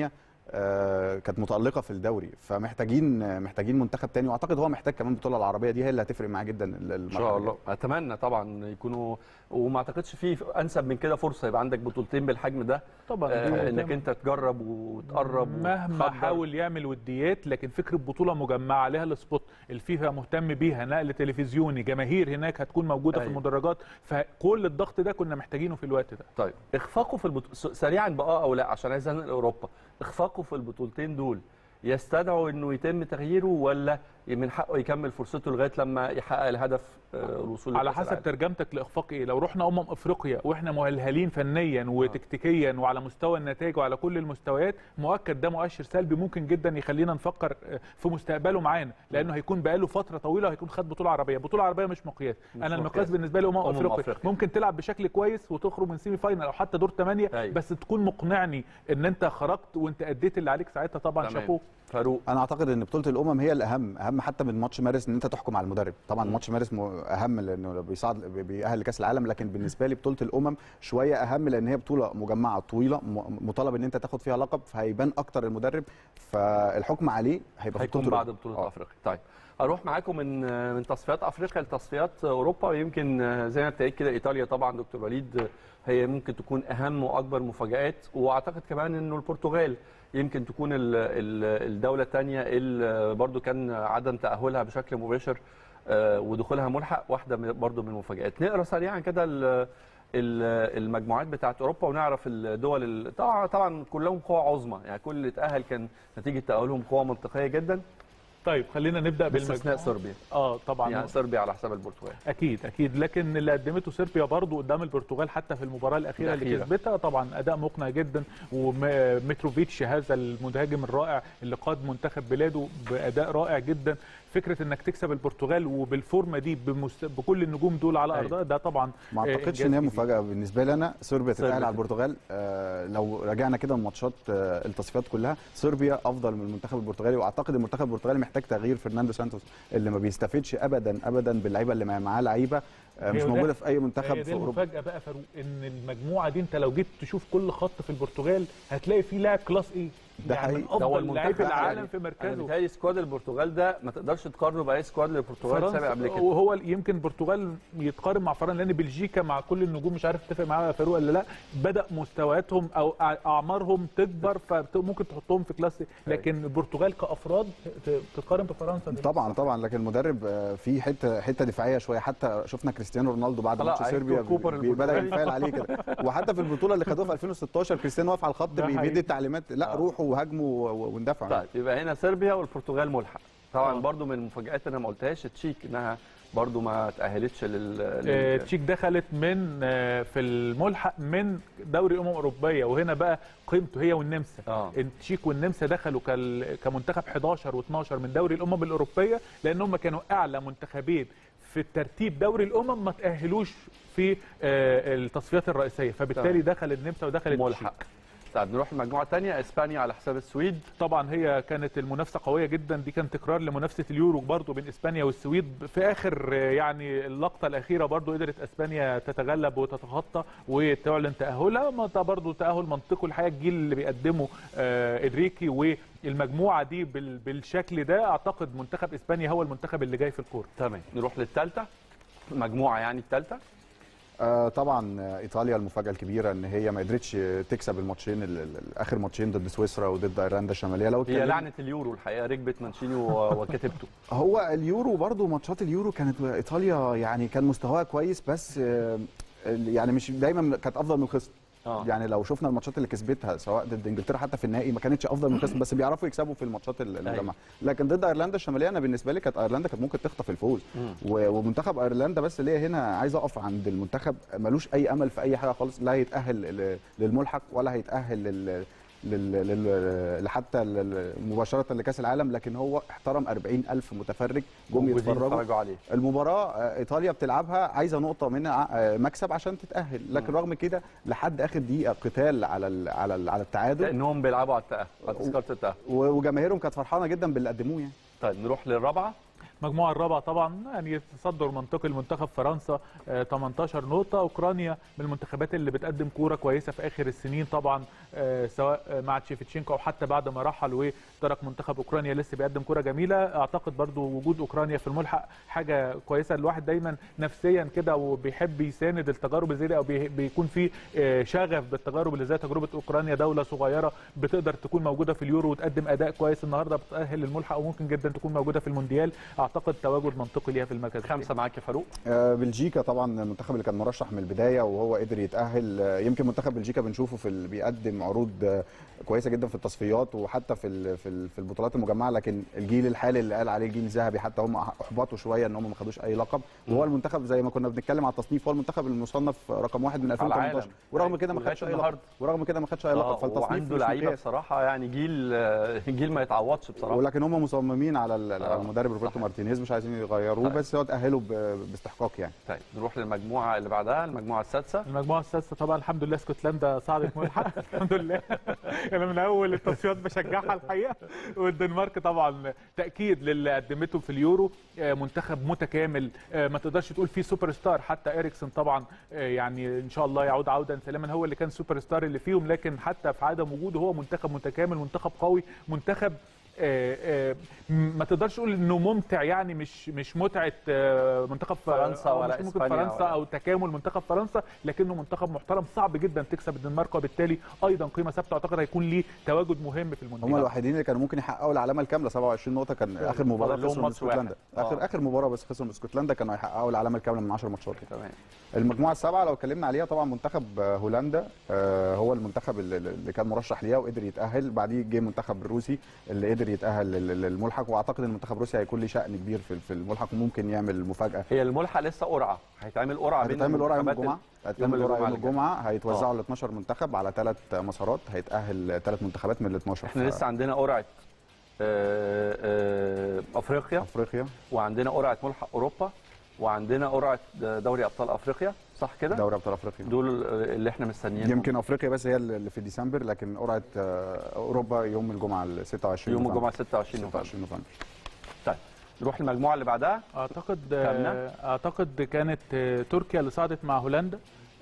آه، كانت متالقه في الدوري فمحتاجين محتاجين منتخب تاني واعتقد هو محتاج كمان البطوله العربيه دي هي اللي هتفرق معاه جدا ال- ان المرحلة شاء الجاية. الله اتمنى طبعا يكونوا وما اعتقدش في انسب من كده فرصه يبقى عندك بطولتين بالحجم ده طبعا دي آه انك قدام. انت تجرب وتقرب مهما وتخضر. حاول يعمل وديات لكن فكره بطوله مجمعه عليها السبوت الفيفا مهتم بيها نقل تلفزيوني جماهير هناك هتكون موجوده في أيوة. المدرجات فكل الضغط ده كنا محتاجينه في الوقت ده طيب اخفاقه في البط... س- سريعا بقى او لا عشان عايز انقل اوروبا اخفاقه في البطولتين دول يستدعوا انه يتم تغييره ولا من حقه يكمل فرصته لغايه لما يحقق الهدف آه، الوصول على لكأس حسب العالم؟ ترجمتك لاخفاق ايه لو رحنا امم افريقيا واحنا مؤهلين فنيا وتكتيكيا وعلى مستوى النتائج وعلى كل المستويات مؤكد ده مؤشر سلبي ممكن جدا يخلينا نفكر آه، في مستقبله معانا لانه هيكون بقاله فتره طويله وهيكون خد بطوله عربيه بطوله عربيه مش مقياس مش انا المقياس مقياس. بالنسبه لي امم أمم افريقيا أفريقيا. ممكن تلعب بشكل كويس وتخرج من سيمي فاينل او حتى دور ثمانيه أيوة. بس تكون مقنعني ان انت خرجت وانت اديت اللي عليك ساعتها طبعا تمام. شابوه فاروق انا اعتقد ان بطوله الامم هي الاهم اهم حتى من ماتش مارس ان انت تحكم على المدرب طبعا ماتش مارس م- اهم لانه بيصعد بيأهل لكاس العالم لكن بالنسبه لي بطوله الامم شويه اهم لان هي بطوله مجمعه طويله م- مطالب ان انت تاخد فيها لقب فهيبان اكتر المدرب فالحكم عليه هيبقى في هيكون بطوله بعد الأمم. بطوله آه. افريقيا طيب اروح معاكم من من تصفيات افريقيا لتصفيات اوروبا يمكن زي ما ابتديت كده ايطاليا طبعا دكتور وليد هي ممكن تكون اهم واكبر مفاجات واعتقد كمان انه البرتغال يمكن تكون ال- ال- الدوله الثانيه اللي برضو كان عدم تاهلها بشكل مباشر آه، ودخولها ملحق واحده من- برضو من المفاجات نقرا سريعا كده ال- ال- المجموعات بتاعت اوروبا ونعرف الدول ال- طبعا طبعا كلهم قوى عظمى يعني كل اللي اتاهل كان نتيجه تاهلهم قوى منطقيه جدا طيب خلينا نبدا باستثناء بالمجموعه صربيا اه طبعا يعني صربيا على حساب البرتغال اكيد اكيد لكن اللي قدمته صربيا برضو قدام البرتغال حتى في المباراه الاخيره اللي الأخيرة. كسبتها طبعا اداء مقنع جدا ومتروفيتش هذا المهاجم الرائع اللي قاد منتخب بلاده باداء رائع جدا فكره انك تكسب البرتغال وبالفورمه دي بمست... بكل النجوم دول على أيوة. ارضها ده طبعا ما آه، اعتقدش إنجاز ان هي كبير. مفاجاه بالنسبه لي انا صربيا صربيا تتاهل على تتأهل. البرتغال آه لو رجعنا كده من ماتشات آه التصفيات كلها صربيا افضل من المنتخب البرتغالي واعتقد المنتخب البرتغالي محتاج تغيير فرناندو سانتوس اللي ما بيستفيدش ابدا ابدا باللعيبه اللي معاه لعيبه آه مش هي وده- موجوده في اي منتخب هي في دي اوروبا المفاجاه بقى فاروق ان المجموعه دي انت لو جيت تشوف كل خط في البرتغال هتلاقي فيه لاعب كلاس ايه ده يعني من حقيقي. ده هو افضل لاعبي المنتخب العالم يعني في انا مركزه بيتهيألي سكواد البرتغال ده ما تقدرش تقارنه باي سكواد للبرتغال سابق قبل كده وهو يمكن البرتغال يتقارن مع فرنسا لان بلجيكا مع كل النجوم مش عارف تتفق معايا يا فاروق ولا لا بدا مستوياتهم او أع- اعمارهم تكبر فممكن تحطهم في كلاس لكن البرتغال كافراد ت- تتقارن بفرنسا دلوقتي. طبعا طبعا لكن المدرب آه، في حته حته دفاعيه شويه حتى شفنا كريستيانو رونالدو بعد طلع ماتش هيكتور صربيا كوبر بي- بدا البرتغالي. ينفعل عليه كده وحتى في البطوله اللي خدوها في 2016 كريستيانو واقف على الخط ده بي- حقيقي. بيدي التعليمات لا آه. روحوا وهاجموا و- واندفعوا طيب يبقى هنا صربيا والبرتغال ملحق طبعا آه. برضو من المفاجات انا ما قلتهاش تشيك انها برضو ما تاهلتش لل, آه، لل... تشيك دخلت من آه، في الملحق من دوري امم اوروبيه وهنا بقى قيمته هي والنمسا اه التشيك والنمسا دخلوا كال- كمنتخب 11 و12 من دوري الامم الاوروبيه لان هم كانوا اعلى منتخبين في الترتيب دوري الامم ما تاهلوش في آه، التصفيات الرئيسيه فبالتالي تمام. دخل النمسا ودخل ملحق التشيك طيب نروح المجموعه الثانيه اسبانيا على حساب السويد طبعا هي كانت المنافسه قويه جدا دي كان تكرار لمنافسه اليورو برضو بين اسبانيا والسويد في اخر آه، يعني اللقطه الاخيره برضو قدرت اسبانيا تتغلب وتتخطى وتعلن تاهلها ما ده برضو تاهل منطقي الحقيقه الجيل اللي بيقدمه آه، ادريكي والمجموعه دي بال- بالشكل ده اعتقد منتخب اسبانيا هو المنتخب اللي جاي في الكوره تمام نروح للثالثه المجموعه يعني الثالثه آه طبعا آه، ايطاليا المفاجاه الكبيره ان هي ما قدرتش آه، تكسب الماتشين ال- ال- اخر ماتشين ضد سويسرا وضد ايرلندا الشماليه لو هي اتكلمنا- لعنه اليورو الحقيقه ركبت مانشيني و- وكتبته هو اليورو برضو ماتشات اليورو كانت ايطاليا يعني كان مستواها كويس بس آه، يعني مش دايما كانت افضل من الخصم اه يعني لو شفنا الماتشات اللي كسبتها سواء ضد انجلترا حتى في النهائي ما كانتش افضل من الخصم بس بيعرفوا يكسبوا في الماتشات ال- المجمعه لكن ضد ايرلندا الشماليه انا بالنسبه لي كانت ايرلندا كانت ممكن تخطف الفوز مم. و- ومنتخب ايرلندا بس ليا هنا عايز اقف عند المنتخب ملوش اي امل في اي حاجه خالص لا هيتاهل ل- للملحق ولا هيتاهل لل لل... لل... لحتى لل- مباشره لكاس العالم لكن هو احترم 40 الف متفرج جم موجودين يتفرجوا يتفرجوا عليه المباراه آه، ايطاليا بتلعبها عايزه نقطه منها آه، مكسب عشان تتاهل لكن مم. رغم كده لحد اخر دقيقه قتال على ال... على ال... على التعادل لانهم بيلعبوا على التاهل على تذكره التاهل و- وجماهيرهم كانت فرحانه جدا باللي قدموه يعني طيب نروح للرابعه المجموعه الرابعه طبعا يعني تصدر منطقي لمنتخب فرنسا آه، 18 نقطه اوكرانيا من المنتخبات اللي بتقدم كوره كويسه في اخر السنين طبعا آه، سواء آه، مع تشيفتشينكو او حتى بعد ما رحل وترك منتخب اوكرانيا لسه بيقدم كوره جميله اعتقد برضو وجود اوكرانيا في الملحق حاجه كويسه الواحد دايما نفسيا كده وبيحب يساند التجارب اللي زي دي او بي- بيكون في آه، شغف بالتجارب اللي زي تجربه اوكرانيا دوله صغيره بتقدر تكون موجوده في اليورو وتقدم اداء كويس النهارده بتاهل للملحق وممكن جدا تكون موجوده في المونديال اعتقد تواجد منطقي ليها في المركز الثاني. خمسه معاك يا فاروق آه، بلجيكا طبعا المنتخب اللي كان مرشح من البدايه وهو قدر يتاهل آه، يمكن منتخب بلجيكا بنشوفه في ال- بيقدم عروض آه، كويسه جدا في التصفيات وحتى في ال- في ال- في البطولات المجمعه لكن الجيل الحالي اللي قال عليه الجيل الذهبي حتى هم احبطوا شويه ان هم ما خدوش اي لقب وهو المنتخب زي ما كنا بنتكلم على التصنيف هو المنتخب المصنف رقم واحد من العالم. 2018 ورغم كده ما لغاية خدش اي لقب النهاردة. ورغم كده ما خدش اي آه، لقب فالتصنيف وعنده مش لعيبه مقياس. بصراحه يعني جيل آه، جيل ما يتعوضش بصراحه ولكن هم مصممين على ال- على آه، المدرب روبرتو صحيح. مارتينيز مش عايزين يغيروه طيب. بس هو تاهلوا ب- باستحقاق يعني طيب نروح للمجموعه اللي بعدها المجموعه السادسه المجموعه السادسه طبعا الحمد لله اسكتلندا صعدت ملحق الحمد لله انا من اول التصفيات بشجعها الحقيقه والدنمارك طبعا تاكيد للي قدمته في اليورو آه، منتخب متكامل آه، ما تقدرش تقول فيه سوبر ستار حتى اريكسن طبعا آه، يعني ان شاء الله يعود عودا سلاما هو اللي كان سوبر ستار اللي فيهم لكن حتى في عدم وجوده هو منتخب متكامل منتخب قوي منتخب آه، آه، م- ما تقدرش تقول انه ممتع يعني مش مش متعه آه، منتخب فرنسا آه، ولا مش ممكن إسبانيا فرنسا ولا- او تكامل منتخب فرنسا لكنه منتخب محترم صعب جدا تكسب الدنمارك وبالتالي ايضا قيمه ثابته اعتقد هيكون ليه تواجد مهم في المونديال هم الوحيدين اللي كانوا ممكن يحققوا العلامه الكامله 27 نقطه كان اخر مباراه فاضل لهم خسروا من ماتش واحد. اسكتلندا اخر آه. اخر مباراه بس خسروا من اسكتلندا كانوا هيحققوا العلامه الكامله من 10 ماتشات تمام المجموعه السابعه لو اتكلمنا عليها طبعا منتخب آه، هولندا آه، هو المنتخب اللي- اللي كان مرشح ليها وقدر يتاهل بعديه جه المنتخب الروسي اللي قدر يتاهل لل- للملحق واعتقد ان المنتخب الروسي هيكون له شأن كبير في في الملحق وممكن يعمل مفاجاه هي الملحق لسه قرعه هيتعمل قرعه بين هتتعمل قرعه يوم المنتخبات الجمعه هتتعمل يوم قرعه يوم الجمعة الجمعه هيتوزعوا ال 12 منتخب على ثلاث مسارات هيتاهل ثلاث منتخبات من ال 12 احنا لسه عندنا قرعه آه، آه، افريقيا افريقيا وعندنا قرعه ملحق اوروبا وعندنا قرعه دوري ابطال افريقيا صح كده دوري ابطال افريقيا دول اللي احنا مستنيينهم يمكن افريقيا بس هي اللي في ديسمبر لكن قرعه آه، اوروبا يوم الجمعه ال 26 يوم نوفمبر. الجمعه 26 نوفمبر 26 نوفمبر طيب نروح المجموعه اللي بعدها اعتقد كاملة؟ آه، اعتقد كانت آه، تركيا اللي صعدت مع هولندا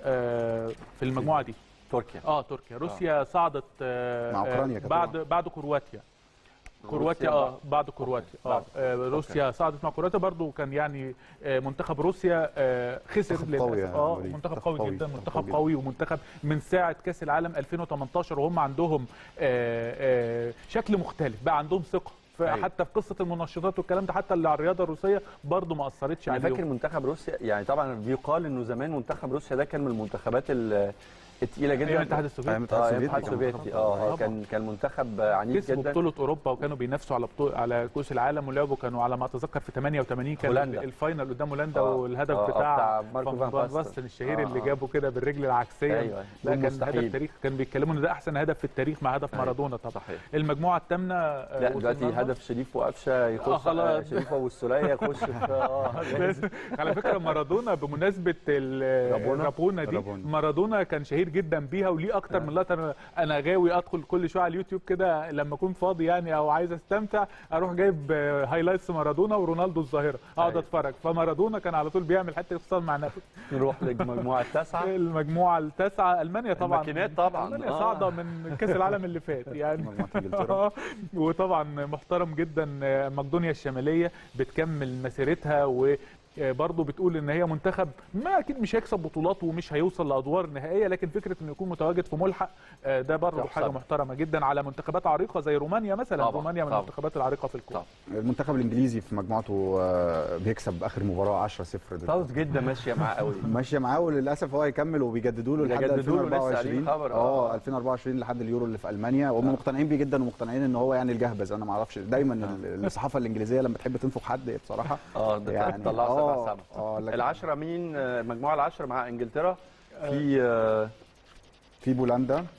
آه، في المجموعه دي تركيا اه تركيا روسيا صعدت آه، مع آه، أوكرانيا كانت بعد بعد كرواتيا كرواتيا اه بعد كرواتيا اه بعد. آه، روسيا صعدت مع كرواتيا برضو كان يعني آه، منتخب روسيا آه، خسر منتخب للأسف. قوي يا اه وليد. منتخب منتخب قوي قوي، جدا منتخب منتخب قوي قوي ومنتخب من ساعه كاس العالم 2018 وهم عندهم آه، آه، شكل مختلف بقى عندهم ثقه ف- أيوة. حتى في قصه المنشطات والكلام ده حتى اللي على الرياضه الروسيه برضو ما اثرتش انا عليهم فاكر منتخب روسيا يعني طبعا بيقال انه زمان منتخب روسيا ده كان من المنتخبات ال- التقيله جدا ايام الاتحاد السوفيتي أيام اه الاتحاد أيام السوفيتي الاتحاد كان السوفيتي اه طبعاً. كان كان منتخب عنيف كسبوا جدا بطولة أوروبا وكانوا بينافسوا على بطولة على كأس العالم ولعبوا كانوا على ما أتذكر في 88 كان هولندا. الفاينل قدام هولندا آه. والهدف آه، آه، بتاع, بتاع ماركو فان فان باستن. باستن الشهير آه، اللي آه. جابه كده بالرجل العكسية ايوه لا دول كان مستحيل. هدف تاريخ كان بيتكلموا ان ده احسن هدف في التاريخ مع هدف أيوة. مارادونا طبعا صحيح المجموعه الثامنه آه، لا وصلنا دلوقتي لها. هدف شريف وقفشه يخش آه، خلاص. آه، شريف والسوليه يخش في اه لازم. على فكره مارادونا بمناسبه ال- رابونا؟ رابونا دي رابونا. مارادونا كان شهير جدا بيها وليه اكتر من لقطه انا انا غاوي ادخل كل شويه على اليوتيوب كده لما اكون فاضي يعني او عايز استمتع اروح جايب آه، هايلايتس مارادونا ورونالدو الظاهره اقعد أيوة. اتفرج فمارادونا كان على طول بيعمل حته اتصال مع نفسه نروح للمجموعه التاسعه المجموعه التاسعه المانيا طبعا الماكينات طبعاً. المانيا آه. صاعده من كاس العالم اللي فات يعني مجموعة إنجلترا. آه، وطبعا محترم جدا آه، مقدونيا الشماليه بتكمل مسيرتها و آه، برضه بتقول ان هي منتخب ما اكيد مش هيكسب بطولات ومش هيوصل لادوار نهائيه لكن فكره انه يكون متواجد في ملحق آه، ده برضه تحسب. حاجه محترمه جدا على منتخبات عريقه زي رومانيا مثلا طبعاً، رومانيا من طبعاً. المنتخبات العريقه في الكوره طبعاً. المنتخب الانجليزي في مجموعته آه، بيكسب اخر مباراه 10 0 طاوس جدا ماشيه معاه قوي ماشيه معاه وللاسف هو هيكمل وبيجددوا له لحد بيجددوا له لسه 2024 عليه خبر، آه. اه 2024 لحد اليورو اللي في المانيا وهم مقتنعين بيه جدا ومقتنعين ان هو يعني الجهبذ انا ما اعرفش دايما ال- الصحافه الانجليزيه لما تحب تنفخ حد بصراحه اه ده يعني طلعها آه، سبع سبع آه، لكن- العشره مين آه، المجموعه العشره مع انجلترا في آه، في بولندا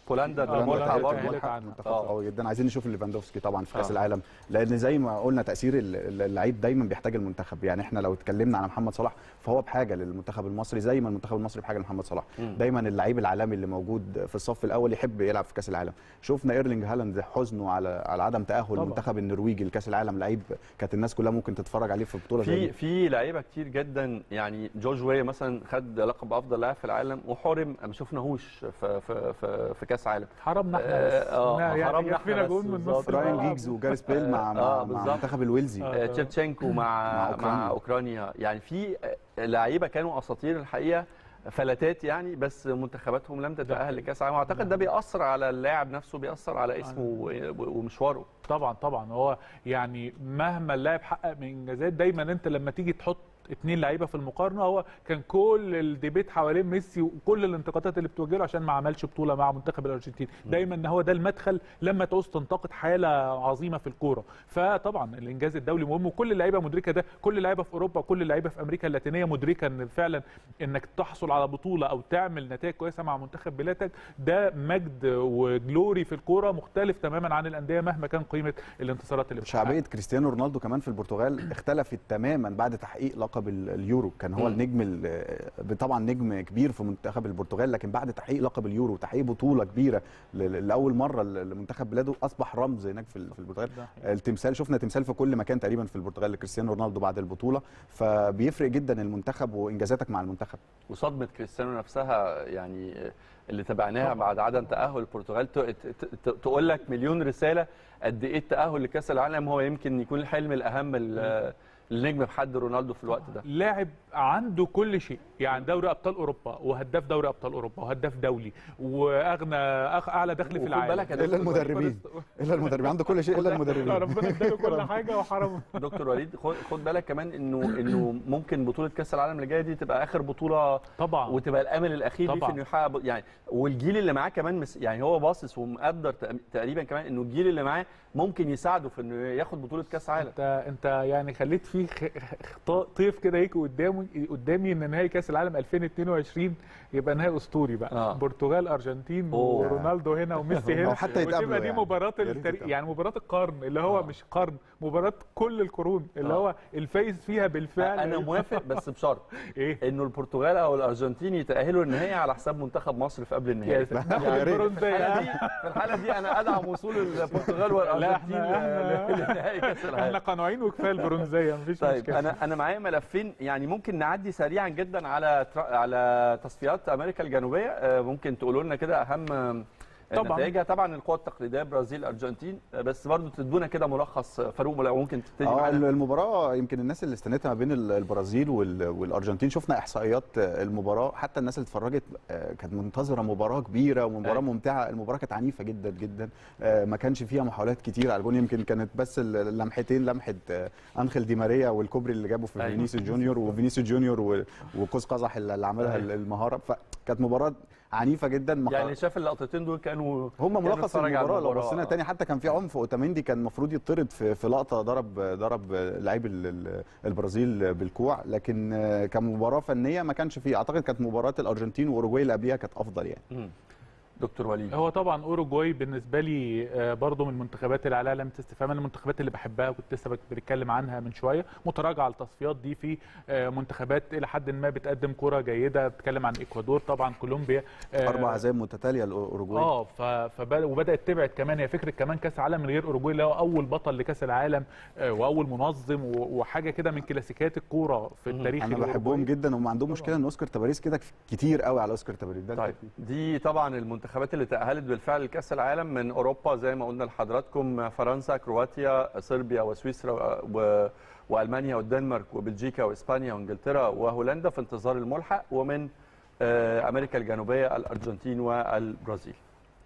بولندا آه، اللي بولندا متعة برضه. اتأهلت ملحق عنها. منتخب آه. قوي جدا عايزين نشوف ليفاندوفسكي طبعا في كاس آه. العالم لان زي ما قلنا تاثير ال- ال- اللعيب دايما بيحتاج المنتخب يعني احنا لو اتكلمنا على محمد صلاح فهو بحاجه للمنتخب المصري زي ما المنتخب المصري بحاجه لمحمد صلاح مم. دايما اللعيب العالمي اللي موجود في الصف الاول يحب يلعب في كاس العالم شفنا ايرلينج هالاند حزنه على على عدم تاهل طبعاً. المنتخب النرويجي لكاس العالم لعيب كانت الناس كلها ممكن تتفرج عليه في بطوله زي في دي في لعيبه كتير جدا يعني جورج ويا مثلا خد لقب افضل لاعب في العالم وحرم ما شفناهوش في في في, في كاس عالم حرمنا احنا آه، بس آه، يعني حرمنا إحنا يكفينا بس جون من بالظبط. نص راين الملعب. جيجز وجاريس بيل مع آه، مع, مع بالظبط. المنتخب الويلزي آه. آه، تشيفتشينكو مع مع مع أوكرانيا. اوكرانيا يعني في آه، لعيبه كانوا اساطير الحقيقه فلتات يعني بس منتخباتهم لم تتاهل لكاس العالم واعتقد ده بيأثر على اللاعب نفسه بيأثر على اسمه و- ومشواره طبعا طبعا هو يعني مهما اللاعب حقق من انجازات دايما انت لما تيجي تحط اتنين لعيبه في المقارنه هو كان كل الديبيت حوالين ميسي وكل الانتقادات اللي بتوجه له عشان ما عملش بطوله مع منتخب الارجنتين دايما ان هو ده المدخل لما تعوز تنتقد حاله عظيمه في الكوره فطبعا الانجاز الدولي مهم وكل اللعيبه مدركه ده كل اللعيبه في اوروبا وكل اللعيبه في امريكا اللاتينيه مدركه ان فعلا انك تحصل على بطوله او تعمل نتائج كويسه مع منتخب بلادك ده مجد وجلوري في الكوره مختلف تماما عن الانديه مهما كان قيمه الانتصارات اللي بتحققها. شعبيه كريستيانو رونالدو كمان في البرتغال اختلفت تماما بعد تحقيق لقب ال- اليورو كان هو مم. النجم ال- طبعا نجم كبير في منتخب البرتغال لكن بعد تحقيق لقب اليورو وتحقيق بطوله كبيره ل- لاول مره ل- لمنتخب بلاده اصبح رمز هناك في ال- في البرتغال ده حقيقي. التمثال شفنا تمثال في كل مكان تقريبا في البرتغال لكريستيانو رونالدو بعد البطوله فبيفرق جدا المنتخب وانجازاتك مع المنتخب وصدمه كريستيانو نفسها يعني اللي تابعناها طبعاً. بعد عدم تاهل البرتغال ت- ت- ت- تقول لك مليون رساله قد ايه التاهل لكاس العالم هو يمكن يكون الحلم الاهم ال- النجم بحد رونالدو في الوقت ده لاعب عنده كل شيء يعني دوري ابطال اوروبا وهداف دوري ابطال اوروبا وهداف دولي واغنى أخ اعلى دخل في وخد العالم بالك يا الا دكتور المدربين الا المدربين عنده كل شيء الا المدربين ربنا اداله كل حاجه وحرمه دكتور وليد خد- خد بالك كمان انه انه ممكن بطوله كاس العالم اللي جايه دي تبقى اخر بطوله طبعا وتبقى الامل الاخير ليه في طبعاً. انه يحقق ب- يعني والجيل اللي معاه كمان مس يعني هو باصص ومقدر تق- تقريبا كمان انه الجيل اللي معاه ممكن يساعده في انه ياخد بطوله كاس عالم انت انت يعني خليت فيه خ- خ- طيف كده يجي قدامي قدامي ان نهائي كاس العالم 2022 يبقى نهائي اسطوري بقى آه. برتغال ارجنتين أوه. ورونالدو هنا وميسي هنا أو حتى يتقابلوا وتبقى دي يعني. مباراه يا ريت التاريخ يتقابلوا. يعني مباراه القرن اللي هو آه. مش قرن مباراه كل القرون اللي آه. هو الفايز فيها بالفعل انا موافق بس بشرط ايه انه البرتغال او الارجنتين يتاهلوا النهائي على حساب منتخب مصر في قبل يا النهائي سلام. ناخد يا ريت. في البرونزيه الحاله دي في الحاله دي انا ادعم وصول البرتغال والارجنتين إحنا- ل- لنهائي كاس احنا العالم قانوعين وكفايه البرونزيه مفيش طيب مشكله انا انا معايا ملفين يعني ممكن نعدي سريعا جدا على تر- على تصفيات امريكا الجنوبيه آه، ممكن تقولوا لنا كده اهم آه، طبعاً. نتائجها طبعا القوى التقليديه برازيل ارجنتين آه، بس برضو تدونا كده ملخص آه، فاروق لو ممكن تبتدي اه معانا المباراه يمكن الناس اللي استنتها ما بين ال- البرازيل وال- والارجنتين شفنا احصائيات المباراه حتى الناس اللي اتفرجت آه، كانت منتظره مباراه كبيره ومباراه أيوة. ممتعه المباراه كانت عنيفه جدا جدا آه، ما كانش فيها محاولات كتير على الجون يمكن كانت بس ال- اللمحتين لمحه آه، انخيل دي ماريا والكوبري اللي جابه في أيوة. فينيسيوس جونيور وفينيسيوس جونيور و- وقوس قزح اللي اللي عملها أيوة. المهاره فكانت مباراه عنيفه جدا ما يعني شاف اللقطتين دول كانوا هم كانوا ملخص اتفرج على المباراه لو المباراة. بصينا تاني حتى كان في عنف اوتاميندي كان المفروض يطرد في في لقطه ضرب ضرب لعيب ال- ال- البرازيل بالكوع لكن آه، كمباراه فنيه ما كانش فيه اعتقد كانت مباراه الارجنتين واوروجواي اللي قبليها كانت افضل يعني مم. دكتور وليد هو طبعا اوروجواي بالنسبه لي آه، برضو من المنتخبات اللي عليها علامه استفهام انا المنتخبات اللي بحبها كنت لسه بك- بنتكلم عنها من شويه متراجعه التصفيات دي في آه، منتخبات الى حد ما بتقدم كره جيده بتتكلم عن اكوادور طبعا كولومبيا آه، اربع هزايم متتاليه لاوروجواي اه ف- فبد- وبدات تبعد كمان هي فكره كمان كاس عالم من غير اوروجواي اللي هو اول بطل لكاس العالم آه، واول منظم و- وحاجه كده من كلاسيكيات الكوره في مم. التاريخ انا الأوروجواي. بحبهم جدا هم عندهم مشكله ان اوسكار تباريس كده كتير قوي على اوسكار تباريس ده طيب دي طبعا المنتخبات اللي تأهلت بالفعل لكأس العالم من أوروبا زي ما قلنا لحضراتكم فرنسا كرواتيا صربيا وسويسرا و... وألمانيا والدنمارك وبلجيكا وإسبانيا وإنجلترا وهولندا في انتظار الملحق ومن آه، أمريكا الجنوبية الأرجنتين والبرازيل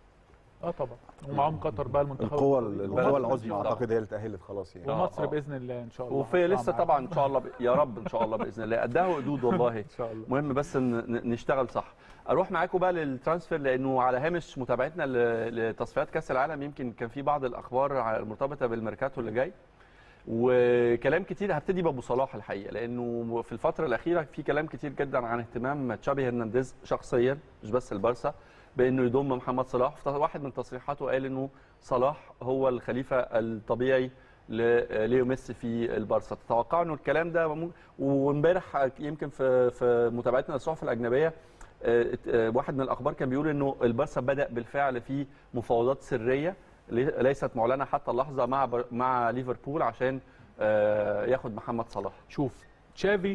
اه طبعا ومعاهم قطر بقى المنتخب القوه القوي. القوه بلد العظمى المدينة. اعتقد هي اللي تاهلت خلاص يعني آه، ومصر آه. باذن الله ان شاء الله وفي لسه هتطلع طبعا معاهم. إن شاء الله ب... يا رب إن شاء الله بإذن الله قدها وقدود والله ان شاء الله مهم بس ن- ن- نشتغل صح اروح معاكم بقى للترانسفير لانه على هامش متابعتنا ل- لتصفيات كاس العالم يمكن كان في بعض الاخبار ع- المرتبطه بالميركاتو اللي جاي وكلام كتير هبتدي بابو صلاح الحقيقه لانه في الفتره الاخيره في كلام كتير جدا عن اهتمام تشابي هرنانديز شخصيا مش بس البارسا بانه يضم محمد صلاح واحد من تصريحاته قال انه صلاح هو الخليفه الطبيعي لليو ميسي في البارسا تتوقعوا انه الكلام ده مم- وامبارح يمكن في في متابعتنا للصحف الاجنبيه آه، آه، واحد من الاخبار كان بيقول انه البارسا بدا بالفعل في مفاوضات سريه لي- ليست معلنه حتى اللحظه مع بر- مع ليفربول عشان آه، ياخد محمد صلاح شوف تشافي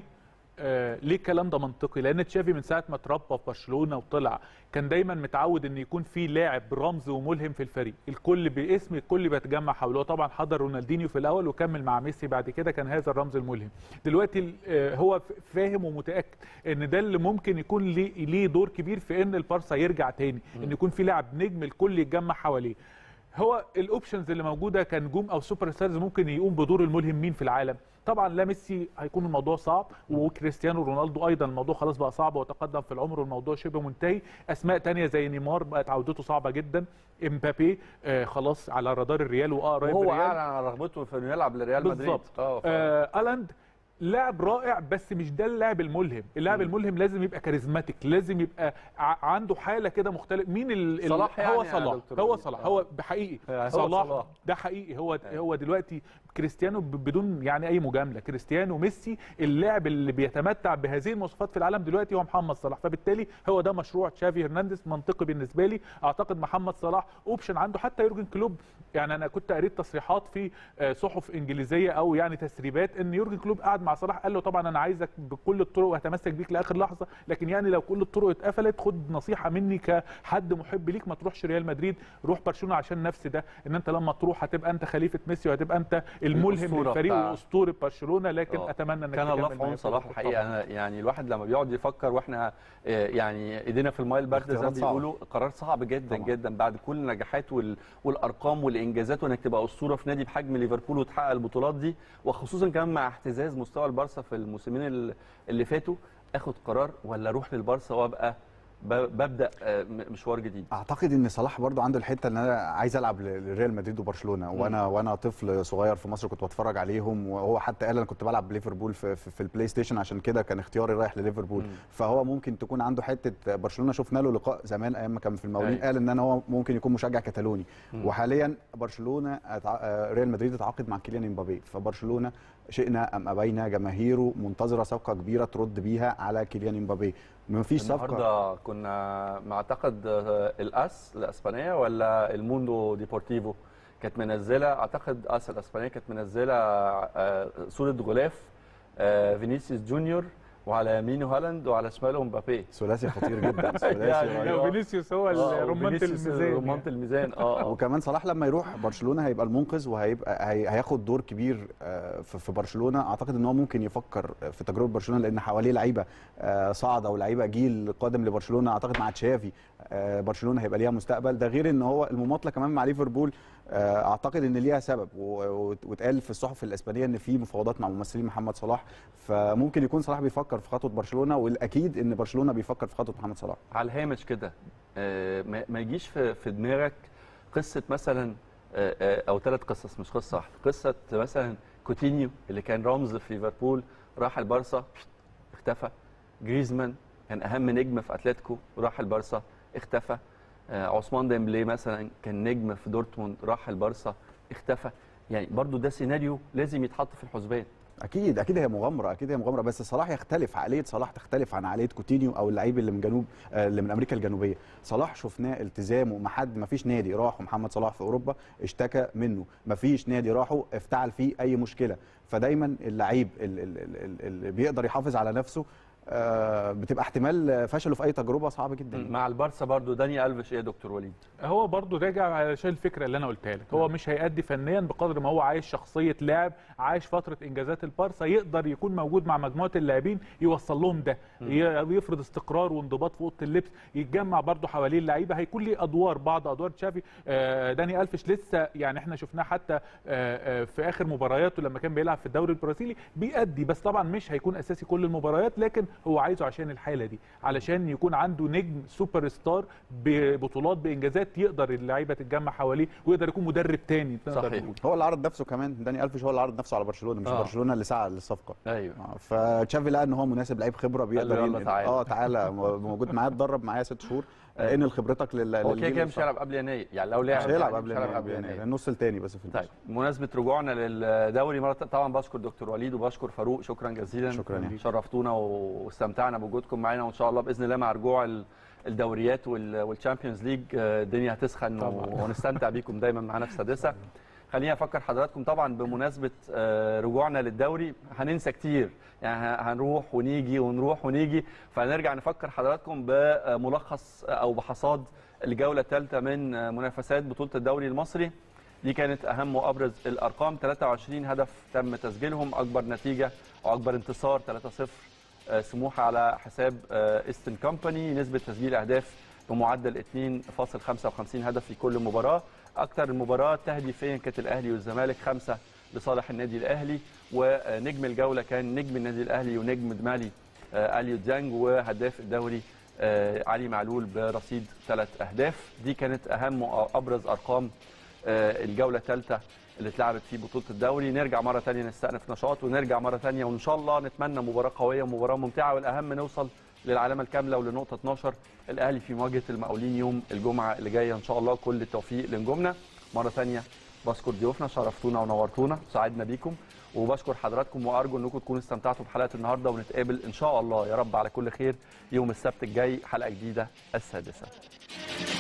آه ليه الكلام ده منطقي لان تشافي من ساعه ما اتربى في برشلونه وطلع كان دايما متعود ان يكون في لاعب رمز وملهم في الفريق الكل باسم الكل بيتجمع حوله هو طبعا حضر رونالدينيو في الاول وكمل مع ميسي بعد كده كان هذا الرمز الملهم دلوقتي آه هو ف- فاهم ومتاكد ان ده اللي ممكن يكون ليه ليه دور كبير في ان البارسا يرجع تاني ان يكون في لاعب نجم الكل يتجمع حواليه هو الاوبشنز اللي موجوده كنجوم او سوبر ستارز ممكن يقوم بدور الملهم مين في العالم طبعا لا ميسي هيكون الموضوع صعب وكريستيانو رونالدو ايضا الموضوع خلاص بقى صعب وتقدم في العمر والموضوع شبه منتهي اسماء تانية زي نيمار بقت عودته صعبه جدا امبابي آه خلاص على رادار الريال واقرب وهو الريال اعلن عن رغبته في انه يلعب لريال مدريد بالظبط اه ف- آه الاند لاعب رائع بس مش ده اللاعب الملهم اللاعب الملهم لازم يبقى كاريزماتيك لازم يبقى ع- عنده حاله كده مختلف مين ال ال- صلاح يعني هو يا صلاح دكتور هو وليد. صلاح آه. هو بحقيقي هو صلاح صلاح. ده حقيقي هو أيوة. هو دلوقتي كريستيانو ب- بدون يعني اي مجامله كريستيانو ميسي اللاعب اللي بيتمتع بهذه المواصفات في العالم دلوقتي هو محمد صلاح فبالتالي هو ده مشروع تشافي هرنانديز منطقي بالنسبه لي اعتقد محمد صلاح اوبشن عنده حتى يورجن كلوب يعني انا كنت قريت تصريحات في آه، صحف انجليزيه او يعني تسريبات ان يورجن كلوب قعد مع صلاح قال له طبعا انا عايزك بكل الطرق وهتمسك بيك لاخر لحظه لكن يعني لو كل الطرق اتقفلت خد نصيحه مني كحد محب ليك ما تروحش ريال مدريد روح برشلونه عشان نفس ده ان انت لما تروح هتبقى انت خليفه ميسي وهتبقى انت الملهم الأسطورة للفريق بتاع- واسطوره برشلونه لكن آه. اتمنى انك كان الله تكمل في عون معايا صلاح طبعاً. الحقيقه انا يعني الواحد لما بيقعد يفكر واحنا آه، يعني ايدينا في الماء البارده زي ما اختيارات صعبة. بيقولوا قرار صعب جدا طبعاً. جدا بعد كل النجاحات وال- والارقام والانجازات وانك تبقى اسطوره في نادي بحجم ليفربول وتحقق البطولات دي وخصوصا كمان مع اهتزاز مستوى البارسا في الموسمين ال- اللي فاتوا اخد قرار ولا اروح للبارسا وابقى ب- ببدا آه، م- مشوار جديد اعتقد ان صلاح برضو عنده الحته ان انا عايز العب ل- لريال مدريد وبرشلونه وانا وانا طفل صغير في مصر كنت بتفرج عليهم وهو حتى قال انا كنت بلعب بليفربول في, في, في البلاي ستيشن عشان كده كان اختياري رايح لليفربول مم. فهو ممكن تكون عنده حته برشلونه شفنا له لقاء زمان ايام ما كان في المقاولين أيوة. قال ان انا هو ممكن يكون مشجع كتالوني مم. وحاليا برشلونه أتع... آه، ريال مدريد اتعاقد مع كيليان امبابي فبرشلونه شئنا ام ابينا جماهيره منتظره صفقه كبيره ترد بيها على كيليان امبابي مفيش صفقه النهارده كنا ما اعتقد آه، الاس الاسبانيه ولا الموندو ديبورتيفو كانت منزله اعتقد اس الاسبانيه كانت منزله آه، صوره غلاف آه، فينيسيوس جونيور وعلى يمينه هالاند وعلى شماله مبابي ثلاثي خطير جدا ثلاثي يعني رهيب. لو فينيسيوس هو آه، رمانه وفينيسيوس الميزان رمانه يعني. الميزان اه اه وكمان صلاح لما يروح برشلونه هيبقى المنقذ وهيبقى هي- هياخد دور كبير آه، في في برشلونه اعتقد ان هو ممكن يفكر في تجربه برشلونه لان حواليه لعيبه آه، صاعده ولعيبه جيل قادم لبرشلونه اعتقد مع تشافي آه، برشلونه هيبقى ليها مستقبل ده غير ان هو المماطله كمان مع ليفربول آه، اعتقد ان ليها سبب و- و- واتقال في الصحف الاسبانيه ان في مفاوضات مع ممثلين محمد صلاح فممكن يكون صلاح بيفكر في خطوه برشلونه والاكيد ان برشلونه بيفكر في خطوه محمد صلاح على الهامش كده آه، ما ما يجيش في في دماغك قصه مثلا آه، آه، او ثلاث قصص مش قصه واحده قصه مثلا كوتينيو اللي كان رمز في ليفربول راح البارسا اختفى جريزمان كان اهم نجم في اتلتيكو راح البارسا اختفى آه، عثمان ديمبلي مثلا كان نجم في دورتموند راح البارسا اختفى يعني برضو ده سيناريو لازم يتحط في الحسبان اكيد اكيد هي مغامره اكيد هي مغامره بس صلاح يختلف عقليه صلاح تختلف عن عقليه كوتينيو او اللعيب اللي من جنوب آه، اللي من امريكا الجنوبيه صلاح شفناه التزامه ما حد ما فيش نادي راح محمد صلاح في اوروبا اشتكى منه ما فيش نادي راحوا افتعل فيه اي مشكله فدايما اللعيب ال- ال- ال- ال- اللي بيقدر يحافظ على نفسه آه، بتبقى احتمال فشله في اي تجربه صعب جدا مع البارسا برضو داني الفيش ايه يا دكتور وليد هو برضه راجع علشان الفكره اللي انا قلتها لك هو مش هيأدي فنيا بقدر ما هو عايش شخصيه لاعب عايش فتره انجازات البارسا يقدر يكون موجود مع مجموعه اللاعبين يوصل لهم ده ي- يفرض استقرار وانضباط في اوضه اللبس يتجمع برضه حواليه اللعيبه هيكون ليه ادوار بعض ادوار تشافي آه، داني الفش لسه يعني احنا شفناه حتى آه، آه، في اخر مبارياته لما كان بيلعب في الدوري البرازيلي بيأدي بس طبعا مش هيكون اساسي كل المباريات لكن هو عايزه عشان الحاله دي علشان يكون عنده نجم سوبر ستار ببطولات بانجازات يقدر اللعيبه تتجمع حواليه ويقدر يكون مدرب تاني نقدر صحيح. نقول. هو اللي عرض نفسه كمان داني الفيش هو اللي عرض نفسه على برشلونه مش آه. برشلونه اللي سعى للصفقه ايوه آه، فتشافي لقى ان هو مناسب لعيب خبره بيقدر قال له يلا ين- تعالى. اه تعالى موجود معايا اتدرب معايا ست شهور آه، انقل خبرتك لل هو كده للجيل كده مش الصاعد. هيلعب قبل يناير يعني لو لعب مش هيلعب يعني قبل مش هيلعب يناير قبل يعني يناير النص الثاني بس في طيب الموسم بمناسبه رجوعنا للدوري مره طبعا بشكر دكتور وليد وبشكر فاروق شكرا جزيلا شكراً يا. شرفتونا واستمتعنا بوجودكم معانا وان شاء الله باذن الله مع رجوع ال- الدوريات وال- والشامبيونز ليج آه، الدنيا هتسخن طبعاً. ونستمتع بيكم دايما معانا في سادسه خليني افكر حضراتكم طبعا بمناسبه آه، رجوعنا للدوري هننسى كتير يعني ه- هنروح ونيجي ونروح ونيجي فنرجع نفكر حضراتكم بملخص او بحصاد الجوله الثالثه من آه، منافسات بطوله الدوري المصري دي كانت اهم وابرز الارقام 23 هدف تم تسجيلهم اكبر نتيجه او اكبر انتصار 3-0 آه، سموحه على حساب آه، ايستن كومباني نسبه تسجيل اهداف بمعدل 2.55 هدف في كل مباراه اكثر المباراه تهديفيا كانت الاهلي والزمالك خمسه لصالح النادي الاهلي ونجم الجوله كان نجم النادي الاهلي ونجم دمالي آه، اليو ديانج وهداف الدوري آه، علي معلول برصيد ثلاث اهداف دي كانت اهم وابرز ارقام آه، الجوله الثالثه اللي اتلعبت في بطوله الدوري نرجع مره ثانيه نستأنف نشاط ونرجع مره ثانيه وان شاء الله نتمنى مباراه قويه ومباراه ممتعه والاهم نوصل للعلامه الكامله ولنقطه 12 الاهلي في مواجهه المقاولين يوم الجمعه اللي جايه ان شاء الله كل التوفيق لنجومنا مره ثانيه بشكر ضيوفنا شرفتونا ونورتونا سعدنا بيكم وبشكر حضراتكم وارجو انكم تكونوا استمتعتوا بحلقه النهارده ونتقابل ان شاء الله يا رب على كل خير يوم السبت الجاي حلقه جديده السادسه